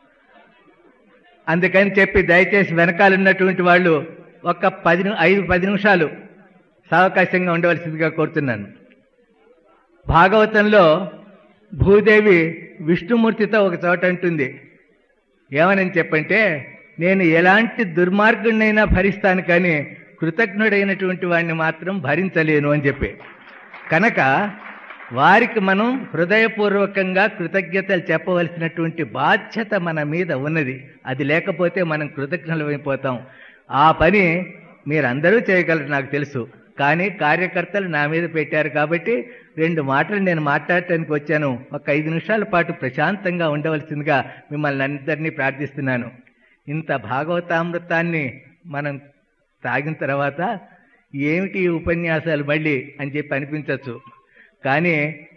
అందుకని చెప్పి దయచేసి వెనకాల ఉన్నటువంటి వాళ్ళు ఒక పది ని- ఐదు పది నిమిషాలు సావకాశంగా ఉండవలసిందిగా కోరుతున్నాను భాగవతంలో భూదేవి విష్ణుమూర్తితో ఒక చోట అంటుంది ఏమని చెప్పంటే నేను ఎలాంటి దుర్మార్గుడినైనా భరిస్తాను కానీ కృతజ్ఞుడైనటువంటి వాడిని మాత్రం భరించలేను అని చెప్పి కనుక వారికి మనం హృదయపూర్వకంగా కృతజ్ఞతలు చెప్పవలసినటువంటి బాధ్యత మన మీద ఉన్నది అది లేకపోతే మనం కృతజ్ఞులమైపోతాం ఆ పని మీరందరూ చేయగలరు నాకు తెలుసు కానీ కార్యకర్తలు నా మీద పెట్టారు కాబట్టి రెండు మాటలు నేను మాట్లాడటానికి వచ్చాను ఒక ఐదు నిమిషాల పాటు ప్రశాంతంగా ఉండవలసిందిగా మిమ్మల్ని అందరినీ ప్రార్థిస్తున్నాను ఇంత భాగవతామృతాన్ని మనం తాగిన తర్వాత ఏమిటి ఈ ఉపన్యాసాలు మళ్ళీ అని చెప్పి అనిపించవచ్చు కానీ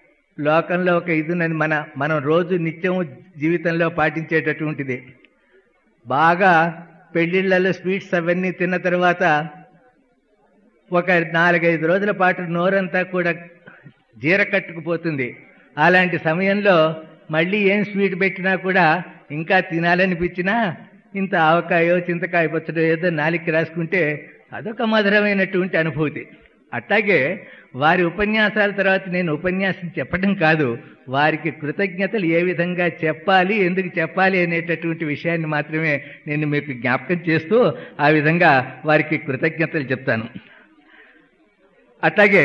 లోకంలో ఒక ఇది ఉన్నది మన మనం రోజు నిత్యం జీవితంలో పాటించేటటువంటిది బాగా పెళ్లిళ్లలో స్వీట్స్ అవన్నీ తిన్న తర్వాత ఒక నాలుగైదు రోజుల పాటు నోరంతా కూడా జీర కట్టుకుపోతుంది అలాంటి సమయంలో మళ్ళీ ఏం స్వీట్ పెట్టినా కూడా ఇంకా తినాలనిపించినా ఇంత ఆవకాయో చింతకాయ పచ్చడో ఏదో నాలికి రాసుకుంటే అదొక మధురమైనటువంటి అనుభూతి అట్లాగే వారి ఉపన్యాసాల తర్వాత నేను ఉపన్యాసం చెప్పడం కాదు వారికి కృతజ్ఞతలు ఏ విధంగా చెప్పాలి ఎందుకు చెప్పాలి అనేటటువంటి విషయాన్ని మాత్రమే నేను మీకు జ్ఞాపకం చేస్తూ ఆ విధంగా వారికి కృతజ్ఞతలు చెప్తాను అట్లాగే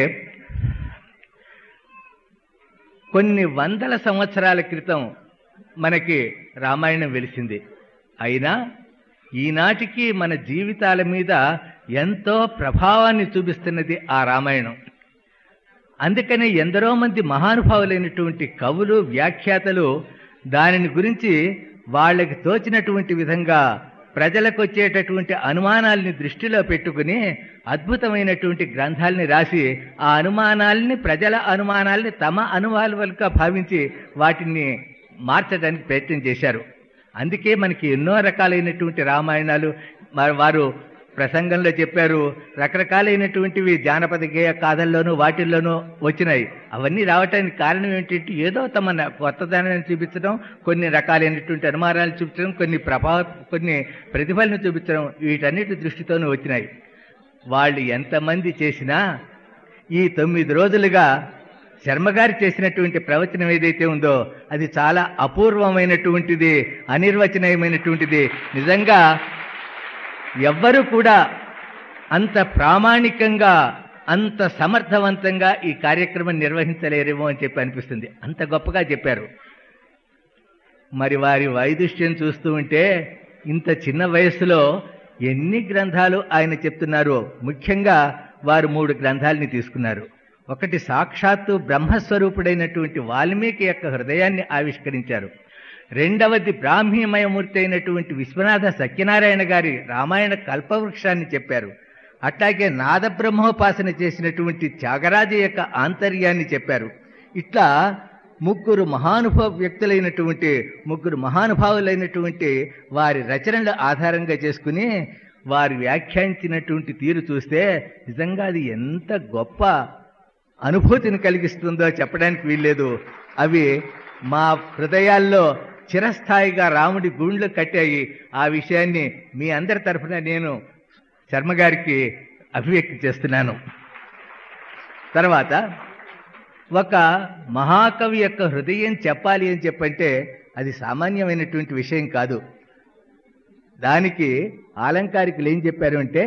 కొన్ని వందల సంవత్సరాల క్రితం మనకి రామాయణం వెలిసింది అయినా ఈనాటికి మన జీవితాల మీద ఎంతో ప్రభావాన్ని చూపిస్తున్నది ఆ రామాయణం అందుకనే ఎందరో మంది మహానుభావులైనటువంటి కవులు వ్యాఖ్యాతలు దానిని గురించి వాళ్ళకి తోచినటువంటి విధంగా ప్రజలకు వచ్చేటటువంటి అనుమానాల్ని దృష్టిలో పెట్టుకుని అద్భుతమైనటువంటి గ్రంథాలని రాసి ఆ అనుమానాల్ని ప్రజల అనుమానాల్ని తమ అనుభవాలుగా భావించి వాటిని మార్చడానికి ప్రయత్నం చేశారు అందుకే మనకి ఎన్నో రకాలైనటువంటి రామాయణాలు మరి వారు ప్రసంగంలో చెప్పారు రకరకాలైనటువంటివి జానపద గేయ కాథల్లోనూ వాటిల్లోనూ వచ్చినాయి అవన్నీ రావటానికి కారణం ఏంటంటే ఏదో తమ న- కొత్తదనాన్ని చూపించడం కొన్ని రకాలైనటువంటి అనుమానాలు చూపించడం కొన్ని ప్రభావ కొన్ని ప్రతిఫలను చూపించడం వీటన్నిటి దృష్టితోనూ వచ్చినాయి వాళ్ళు ఎంతమంది చేసినా ఈ తొమ్మిది రోజులుగా శర్మగారు చేసినటువంటి ప్రవచనం ఏదైతే ఉందో అది చాలా అపూర్వమైనటువంటిది అనిర్వచనీయమైనటువంటిది నిజంగా ఎవ్వరూ కూడా అంత ప్రామాణికంగా అంత సమర్థవంతంగా ఈ కార్యక్రమం నిర్వహించలేరేమో అని చెప్పి అనిపిస్తుంది అంత గొప్పగా చెప్పారు మరి వారి వైదుష్యం చూస్తూ ఉంటే ఇంత చిన్న వయస్సులో ఎన్ని గ్రంథాలు ఆయన చెప్తున్నారో ముఖ్యంగా వారు మూడు గ్రంథాలని తీసుకున్నారు ఒకటి సాక్షాత్తు బ్రహ్మస్వరూపుడైనటువంటి వాల్మీకి యొక్క హృదయాన్ని ఆవిష్కరించారు రెండవది బ్రాహ్మీమయమూర్తి అయినటువంటి విశ్వనాథ సత్యనారాయణ గారి రామాయణ కల్పవృక్షాన్ని చెప్పారు అట్లాగే నాదబ్రహ్మోపాసన చేసినటువంటి త్యాగరాజ యొక్క ఆంతర్యాన్ని చెప్పారు ఇట్లా ముగ్గురు మహానుభవ వ్యక్తులైనటువంటి ముగ్గురు మహానుభావులైనటువంటి వారి రచనల ఆధారంగా చేసుకుని వారు వ్యాఖ్యానించినటువంటి తీరు చూస్తే నిజంగా అది ఎంత గొప్ప అనుభూతిని కలిగిస్తుందో చెప్పడానికి వీల్లేదు అవి మా హృదయాల్లో చిరస్థాయిగా రాముడి గుండ్లు కట్టాయి ఆ విషయాన్ని మీ అందరి తరఫున నేను శర్మ గారికి అభివ్యక్తి చేస్తున్నాను తర్వాత ఒక మహాకవి యొక్క హృదయం చెప్పాలి అని చెప్పంటే అది సామాన్యమైనటువంటి విషయం కాదు దానికి ఆలంకారికులు ఏం చెప్పారు అంటే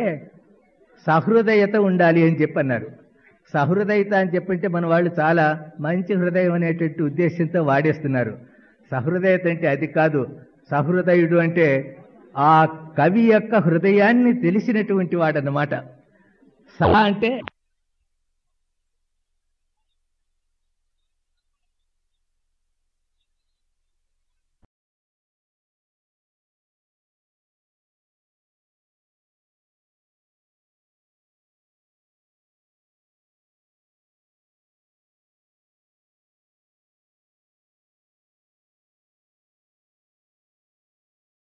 సహృదయత ఉండాలి అని చెప్పి అన్నారు సహృదయత అని చెప్పంటే మన వాళ్ళు చాలా మంచి హృదయం అనేటువంటి ఉద్దేశంతో వాడేస్తున్నారు సహృదయత అంటే అది కాదు సహృదయుడు అంటే ఆ కవి యొక్క హృదయాన్ని తెలిసినటువంటి వాడన్నమాట సహ అంటే